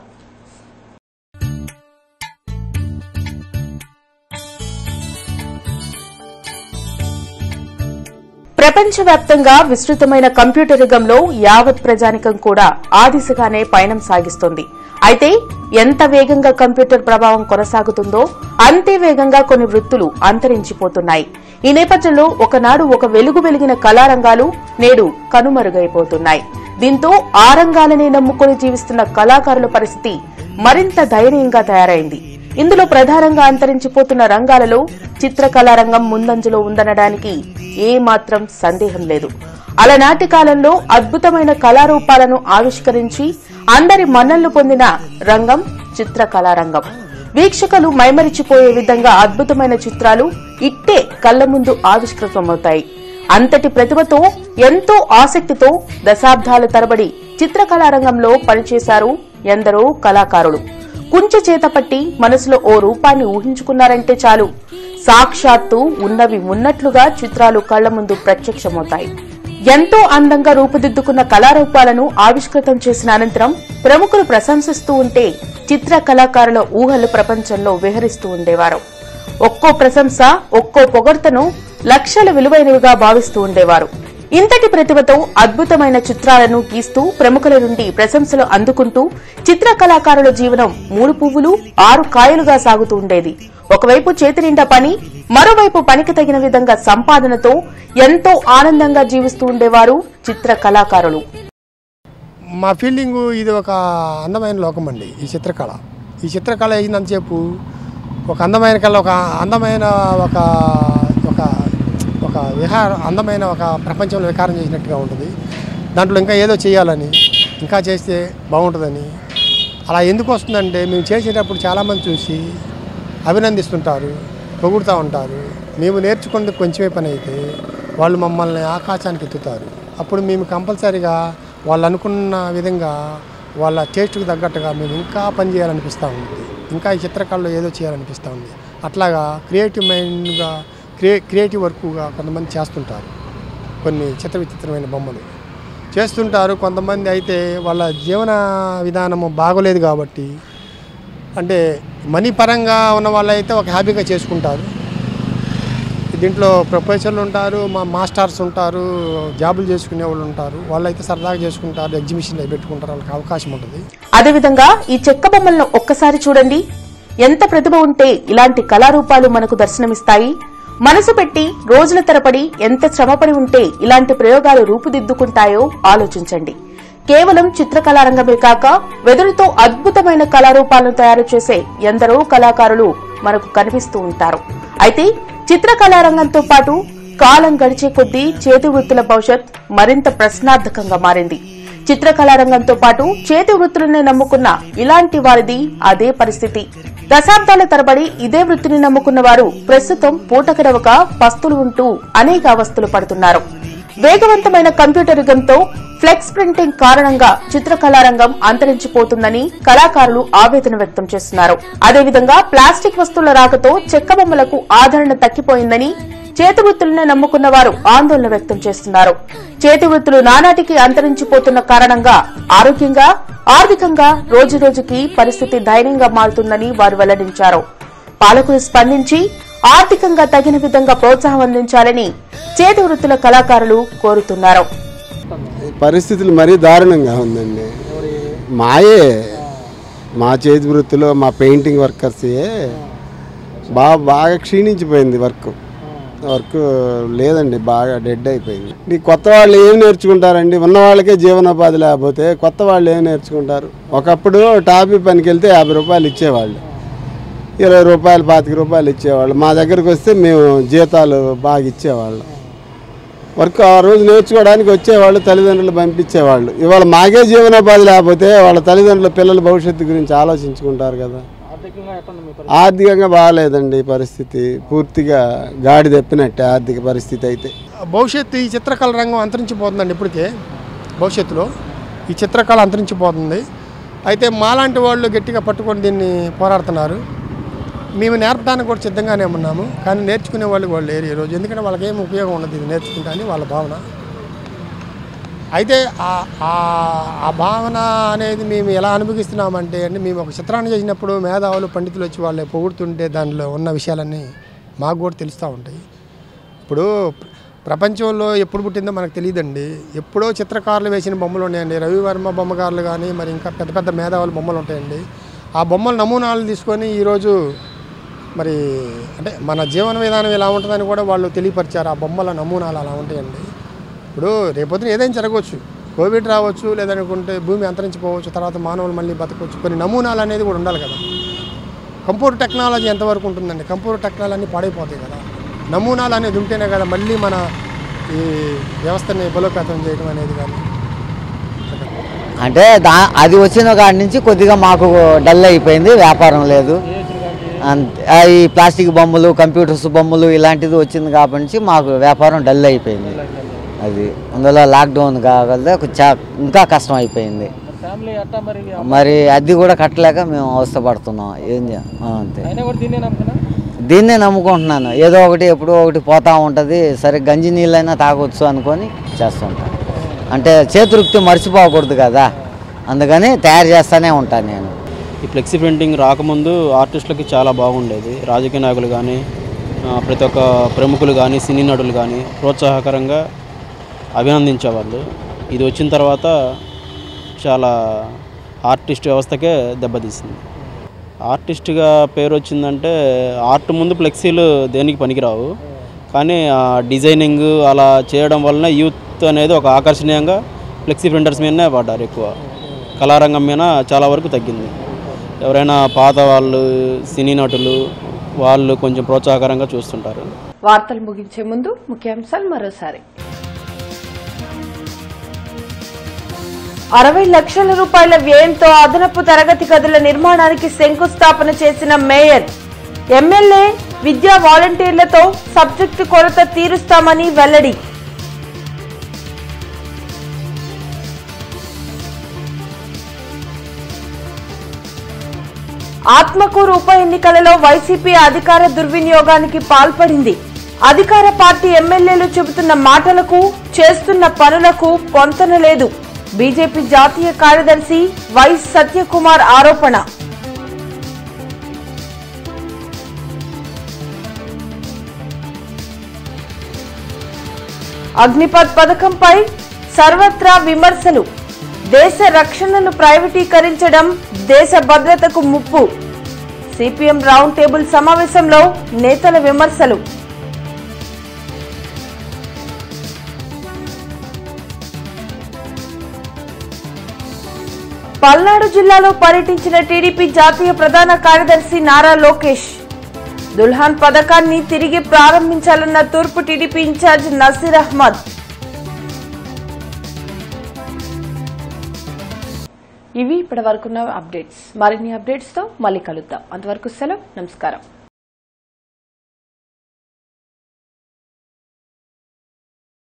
ప్రపంచవ్యాప్తంగా విస్తృతమైన కంప్యూటర్ యుగంలో యావత్ ప్రజానికం కూడా ఆ దిశగానే పయనం సాగిస్తోంది అయితే ఎంత వేగంగా కంప్యూటర్ ప్రభావం కొనసాగుతుందో అంతే వేగంగా కొన్ని వృత్తులు అంతరించిపోతున్నాయి ఈ నేపథ్యంలో ఒకనాడు ఒక వెలుగు వెలిగిన కళారంగాలు నేడు కనుమరుగైపోతున్నాయి దీంతో ఆ రంగాలనే నమ్ముకుని జీవిస్తున్న కళాకారుల పరిస్థితి మరింత దయనీయంగా తయారైంది ఇందులో ప్రధానంగా అంతరించిపోతున్న రంగాలలో చిత్రకళా రంగం ముందంజలో ఉందనడానికి ఏమాత్రం సందేహం లేదు అలనాటి కాలంలో అద్భుతమైన కళారూపాలను ఆవిష్కరించి అందరి మన్నళ్లు పొందిన రంగం చిత్రకళా రంగం వీక్షకులు మైమరిచిపోయే విధంగా అద్భుతమైన చిత్రాలు ఇట్టే కళ్ల ముందు ఆవిష్కృతమవుతాయి అంతటి ప్రతిభతో ఎంతో ఆసక్తితో దశాబ్దాల తరబడి చిత్రకళా రంగంలో పనిచేశారు ఎందరో కళాకారులు కుంచె చేత పట్టి మనసులో ఓ రూపాన్ని ఊహించుకున్నారంటే చాలు సాక్షాత్తు ఉన్నవి ఉన్నట్లుగా చిత్రాలు కళ్ల ముందు ప్రత్యక్షమవుతాయి ఎంతో అందంగా రూపుదిద్దుకున్న కళారూపాలను ఆవిష్కృతం చేసిన అనంతరం ప్రముఖులు ప్రశంసిస్తూ ఉంటే చిత్ర కళాకారుల ఊహలు ప్రపంచంలో విహరిస్తూ ఉండేవారు ఒక్కో ప్రశంస ఒక్కో పొగడ్తను లక్షల విలువైనవిగా భావిస్తూ ఉండేవారు ఇంతటి ప్రతిభతో అద్భుతమైన చిత్రాలను గీస్తూ ప్రముఖుల నుండి ప్రశంసలు అందుకుంటూ చిత్ర కళాకారుల జీవనం మూడు పువ్వులు ఆరు కాయలుగా సాగుతూ ఉండేది ఒకవైపు చేతి నిండా పని మరోవైపు పనికి తగిన విధంగా సంపాదనతో ఎంతో ఆనందంగా జీవిస్తూ ఉండేవారు చిత్ర కళాకారులు మా ఫీల్డింగు ఇది ఒక అందమైన లోకం అండి ఈ చిత్రకళ ఈ చిత్రకళ అయినంతసేపు ఒక అందమైన కళ ఒక అందమైన ఒక ఒక ఒక విహార అందమైన ఒక ప్రపంచంలో విహారం చేసినట్టుగా ఉంటుంది దాంట్లో ఇంకా ఏదో చేయాలని ఇంకా చేస్తే బాగుంటుందని అలా ఎందుకు వస్తుందంటే మేము చేసేటప్పుడు చాలామంది చూసి అభినందిస్తుంటారు పొగుడుతూ ఉంటారు మేము నేర్చుకున్నది కొంచెమే పని అయితే వాళ్ళు మమ్మల్ని ఆకాశానికి ఎత్తుతారు అప్పుడు మేము కంపల్సరీగా వాళ్ళు అనుకున్న విధంగా వాళ్ళ టేస్ట్కి తగ్గట్టుగా మేము ఇంకా పని చేయాలనిపిస్తూ ఉంది ఇంకా ఈ చిత్రకళలో ఏదో చేయాలనిపిస్తూ ఉంది అట్లాగా క్రియేటివ్ మైండ్గా క్రియే క్రియేటివ్ వర్క్గా కొంతమంది చేస్తుంటారు కొన్ని చిత్ర విచిత్రమైన బొమ్మలు చేస్తుంటారు కొంతమంది అయితే వాళ్ళ జీవన విధానము బాగోలేదు కాబట్టి అంటే మనీ పరంగా ఉన్న వాళ్ళు అయితే ఒక హ్యాపీగా చేసుకుంటారు దీంట్లో ప్రొఫెసర్లు ఉంటారు మా మాస్టర్స్ ఉంటారు జాబులు చేసుకునే వాళ్ళు ఉంటారు వాళ్ళు అయితే సరదాగా చేసుకుంటారు ఎగ్జిబిషన్ పెట్టుకుంటారు వాళ్ళకి అవకాశం ఉంటుంది అదేవిధంగా ఈ చెక్క బొమ్మలను ఒక్కసారి చూడండి ఎంత ప్రతిభ ఉంటే ఇలాంటి కళారూపాలు మనకు దర్శనమిస్తాయి మనసు పెట్టి రోజుల తరబడి ఎంత శ్రమపడి ఉంటే ఇలాంటి ప్రయోగాలు రూపుదిద్దుకుంటాయో ఆలోచించండి కేవలం చిత్రకళారంగమే కాక వెదురుతో అద్భుతమైన కళారూపాలను తయారు చేసే ఎందరో కళాకారులు మనకు కనిపిస్తూ ఉంటారు అయితే చిత్రకళారంగంతో పాటు కాలం గడిచే కొద్దీ చేతి వృత్తుల భవిష్యత్ మరింత ప్రశ్నార్థకంగా మారింది చిత్రకళారంగంతో పాటు చేతి వృత్తులనే నమ్ముకున్న ఇలాంటి వారిది అదే పరిస్థితి దశాబ్దాల తరబడి ఇదే వృత్తిని నమ్ముకున్న వారు ప్రస్తుతం పూటకడవక పస్తులు ఉంటూ అనేక అవస్థలు పడుతున్నారు వేగవంతమైన కంప్యూటర్ యుగంతో ఫ్లెక్స్ ప్రింటింగ్ కారణంగా చిత్రకళారంగం అంతరించిపోతుందని కళాకారులు ఆవేదన వ్యక్తం చేస్తున్నారు అదేవిధంగా ప్లాస్టిక్ వస్తువుల రాకతో చెక్క బొమ్మలకు ఆదరణ తగ్గిపోయిందని చేతి వృత్తులనే నమ్ముకున్న వారు ఆందోళన వ్యక్తం చేస్తున్నారు చేతి వృత్తులు నానాటికి అంతరించిపోతున్న కారణంగా ఆరోగ్యంగా ఆర్థికంగా రోజురోజుకి పరిస్థితి దయనీయంగా మారుతుందని వారు వెల్లడించారు పాలకులు స్పందించి ఆర్థికంగా తగిన విధంగా ప్రోత్సాహం అందించాలని చేతి వృత్తుల కళాకారులు కోరుతున్నారు పరిస్థితులు మరీ దారుణంగా ఉందండి మాయే మా చేతి వృత్తిలో మా పెయింటింగ్ వర్కర్సే బాగా బాగా క్షీణించిపోయింది వర్క్ వర్క్ లేదండి బాగా డెడ్ అయిపోయింది ఈ కొత్త వాళ్ళు ఏం నేర్చుకుంటారండి ఉన్న వాళ్ళకే జీవనోపాధి లేకపోతే కొత్త వాళ్ళు ఏం నేర్చుకుంటారు ఒకప్పుడు టాపీ పనికి వెళ్తే యాభై రూపాయలు ఇచ్చేవాళ్ళు ఇరవై రూపాయలు పాతిక రూపాయలు ఇచ్చేవాళ్ళు మా దగ్గరికి వస్తే మేము జీతాలు బాగా ఇచ్చేవాళ్ళం వర్క్ ఆ రోజు నేర్చుకోవడానికి వచ్చేవాళ్ళు తల్లిదండ్రులు పంపించేవాళ్ళు ఇవాళ మాకే జీవనోపాధి లేకపోతే వాళ్ళ తల్లిదండ్రుల పిల్లల భవిష్యత్తు గురించి ఆలోచించుకుంటారు కదా ఆర్థికంగా బాగాలేదండి ఈ పరిస్థితి పూర్తిగా గాడి తప్పినట్టే ఆర్థిక పరిస్థితి అయితే భవిష్యత్తు ఈ చిత్రకళ రంగం అంతరించిపోతుందండి ఇప్పటికే భవిష్యత్తులో ఈ చిత్రకళ అంతరించిపోతుంది అయితే మాలాంటి వాళ్ళు గట్టిగా పట్టుకొని దీన్ని పోరాడుతున్నారు మేము నేర్పడానికి కూడా సిద్ధంగానే ఉన్నాము కానీ నేర్చుకునే వాళ్ళు వాళ్ళు లేరు ఈరోజు ఎందుకంటే వాళ్ళకి ఏం ఉపయోగం ఉండదు ఇది నేర్చుకుంటా అని వాళ్ళ భావన అయితే ఆ- ఆ- ఆ భావన అనేది మేము ఎలా అనుభవిస్తున్నామంటే అండి మేము ఒక చిత్రాన్ని చేసినప్పుడు మేధావులు పండితులు వచ్చి వాళ్ళు పొగుడుతుంటే దానిలో ఉన్న విషయాలన్నీ మాకు కూడా తెలుస్తూ ఉంటాయి ఇప్పుడు ప్ర- ప్రపంచంలో ఎప్పుడు పుట్టిందో మనకు తెలియదండి ఎప్పుడో చిత్రకారులు వేసిన బొమ్మలు ఉన్నాయండి రవివర్మ బొమ్మగారులు కానీ మరి ఇంకా పెద్ద పెద్ద మేధావుల బొమ్మలు ఉంటాయండి ఆ బొమ్మల నమూనాలు తీసుకొని ఈరోజు మరి అంటే మన జీవన విధానం ఎలా ఉంటుందని కూడా వాళ్ళు తెలియపరిచారు ఆ బొమ్మల నమూనాలు అలా ఉంటాయండి ఇప్పుడు రేపొద్దున ఏదైనా జరగవచ్చు కోవిడ్ రావచ్చు లేదనుకుంటే భూమి అంతరించిపోవచ్చు తర్వాత మానవులు మళ్ళీ బతకవచ్చు కొన్ని నమూనాలు అనేది కూడా ఉండాలి కదా కంప్యూటర్ టెక్నాలజీ ఎంతవరకు ఉంటుందండి కంప్యూటర్ టెక్నాలజీ పాడైపోతాయి కదా నమూనాలు అనేది ఉంటేనే కదా మళ్ళీ మన ఈ వ్యవస్థని బలోపేతం చేయడం అనేది కానీ అంటే దా అది వచ్చిన కాడి నుంచి కొద్దిగా మాకు డల్ అయిపోయింది వ్యాపారం లేదు అంతే ఆ ఈ ప్లాస్టిక్ బొమ్మలు కంప్యూటర్స్ బొమ్మలు ఇలాంటిది వచ్చింది కాబట్టి నుంచి మాకు వ్యాపారం డల్ అయిపోయింది అది అందులో లాక్డౌన్ కాగలదే కొంచెం ఇంకా కష్టం అయిపోయింది ఫ్యామిలీ అట్టా మరి మరి అది కూడా కట్టలేక మేము అవస్థపడుతున్నాం ఏం చే ఆ, అంతే అయినా కూడా దీన్నే నమ్ముతున్నా దీన్నే నమ్ముకుంటున్నాను ఏదో ఒకటి ఎప్పుడో ఒకటి పోతా ఉంటుంది సరే గంజి నీళ్ళైనా తాగొచ్చు అనుకొని చేస్తుంటాను అంటే చేతురుక్తి మర్చిపోకూడదు కదా అందుకని తయారు చేస్తూనే ఉంటాను నేను ఈ ఫ్లెక్సీ ప్రింటింగ్ రాకముందు ఆర్టిస్టులకి చాలా బాగుండేది రాజకీయ నాయకులు కానీ ఆ, ప్రతి ఒక్క ప్రముఖులు కానీ సినీ నటులు కానీ ప్రోత్సాహకరంగా అభినందించేవాళ్ళు ఇది వచ్చిన తర్వాత చాలా ఆర్టిస్ట్ వ్యవస్థకే దెబ్బతీసింది ఆర్టిస్ట్గా పేరు వచ్చిందంటే ఆర్ట్ ముందు ఫ్లెక్సీలు దేనికి పనికిరావు కానీ ఆ డిజైనింగ్ అలా చేయడం వలన యూత్ అనేది ఒక ఆకర్షణీయంగా ఫ్లెక్సీ ప్రింటర్స్ మీదనే పడ్డారు ఎక్కువ కళారంగం మీద చాలా వరకు తగ్గింది ఎవరైనా పాత వాళ్ళు సినీ నటులు వాళ్ళు కొంచెం ప్రోత్సాహకరంగా చూస్తుంటారు వార్తలు ముగించే ముందు ముఖ్యాంశాలు మరోసారి అరవై లక్షల రూపాయల వ్యయంతో అదనపు తరగతి గదుల నిర్మాణానికి శంకుస్థాపన చేసిన మేయర్ ఎమ్మెల్యే విద్యా వాలంటీర్లతో సబ్జెక్టు కొరత తీరుస్తామని వెల్లడి ఆత్మకూరు ఉప ఎన్నికలలో వైసీపీ అధికార దుర్వినియోగానికి పాల్పడింది అధికార పార్టీ ఎమ్మెల్యేలు చెబుతున్న మాటలకు చేస్తున్న పనులకు పొంతన లేదు బీజేపీ జాతీయ కార్యదర్శి వై సత్యకుమార్ ఆరోపణ అగ్నిపథ్ పథకంపై సర్వత్రా విమర్శలు దేశ రక్షణను ప్రైవేటీకరించడం దేశ భద్రతకు ముప్పు సిపిఎం రౌండ్ టేబుల్ సమావేశంలో నేతల విమర్శలు పల్నాడు జిల్లాలో పర్యటించిన టీడీపీ జాతీయ ప్రధాన కార్యదర్శి నారా లోకేష్ దుల్హాన్ పథకాన్ని తిరిగి ప్రారంభించాలన్న తూర్పు టీడీపీ ఇన్ఛార్జ్ నసీర్ అహ్మద్ ఇవి ఇప్పటి వరకున్న అప్డేట్స్ మరిన్ని అప్డేట్స్ తో మళ్ళీ కలుద్దాం అంతవరకు సెలవు నమస్కారం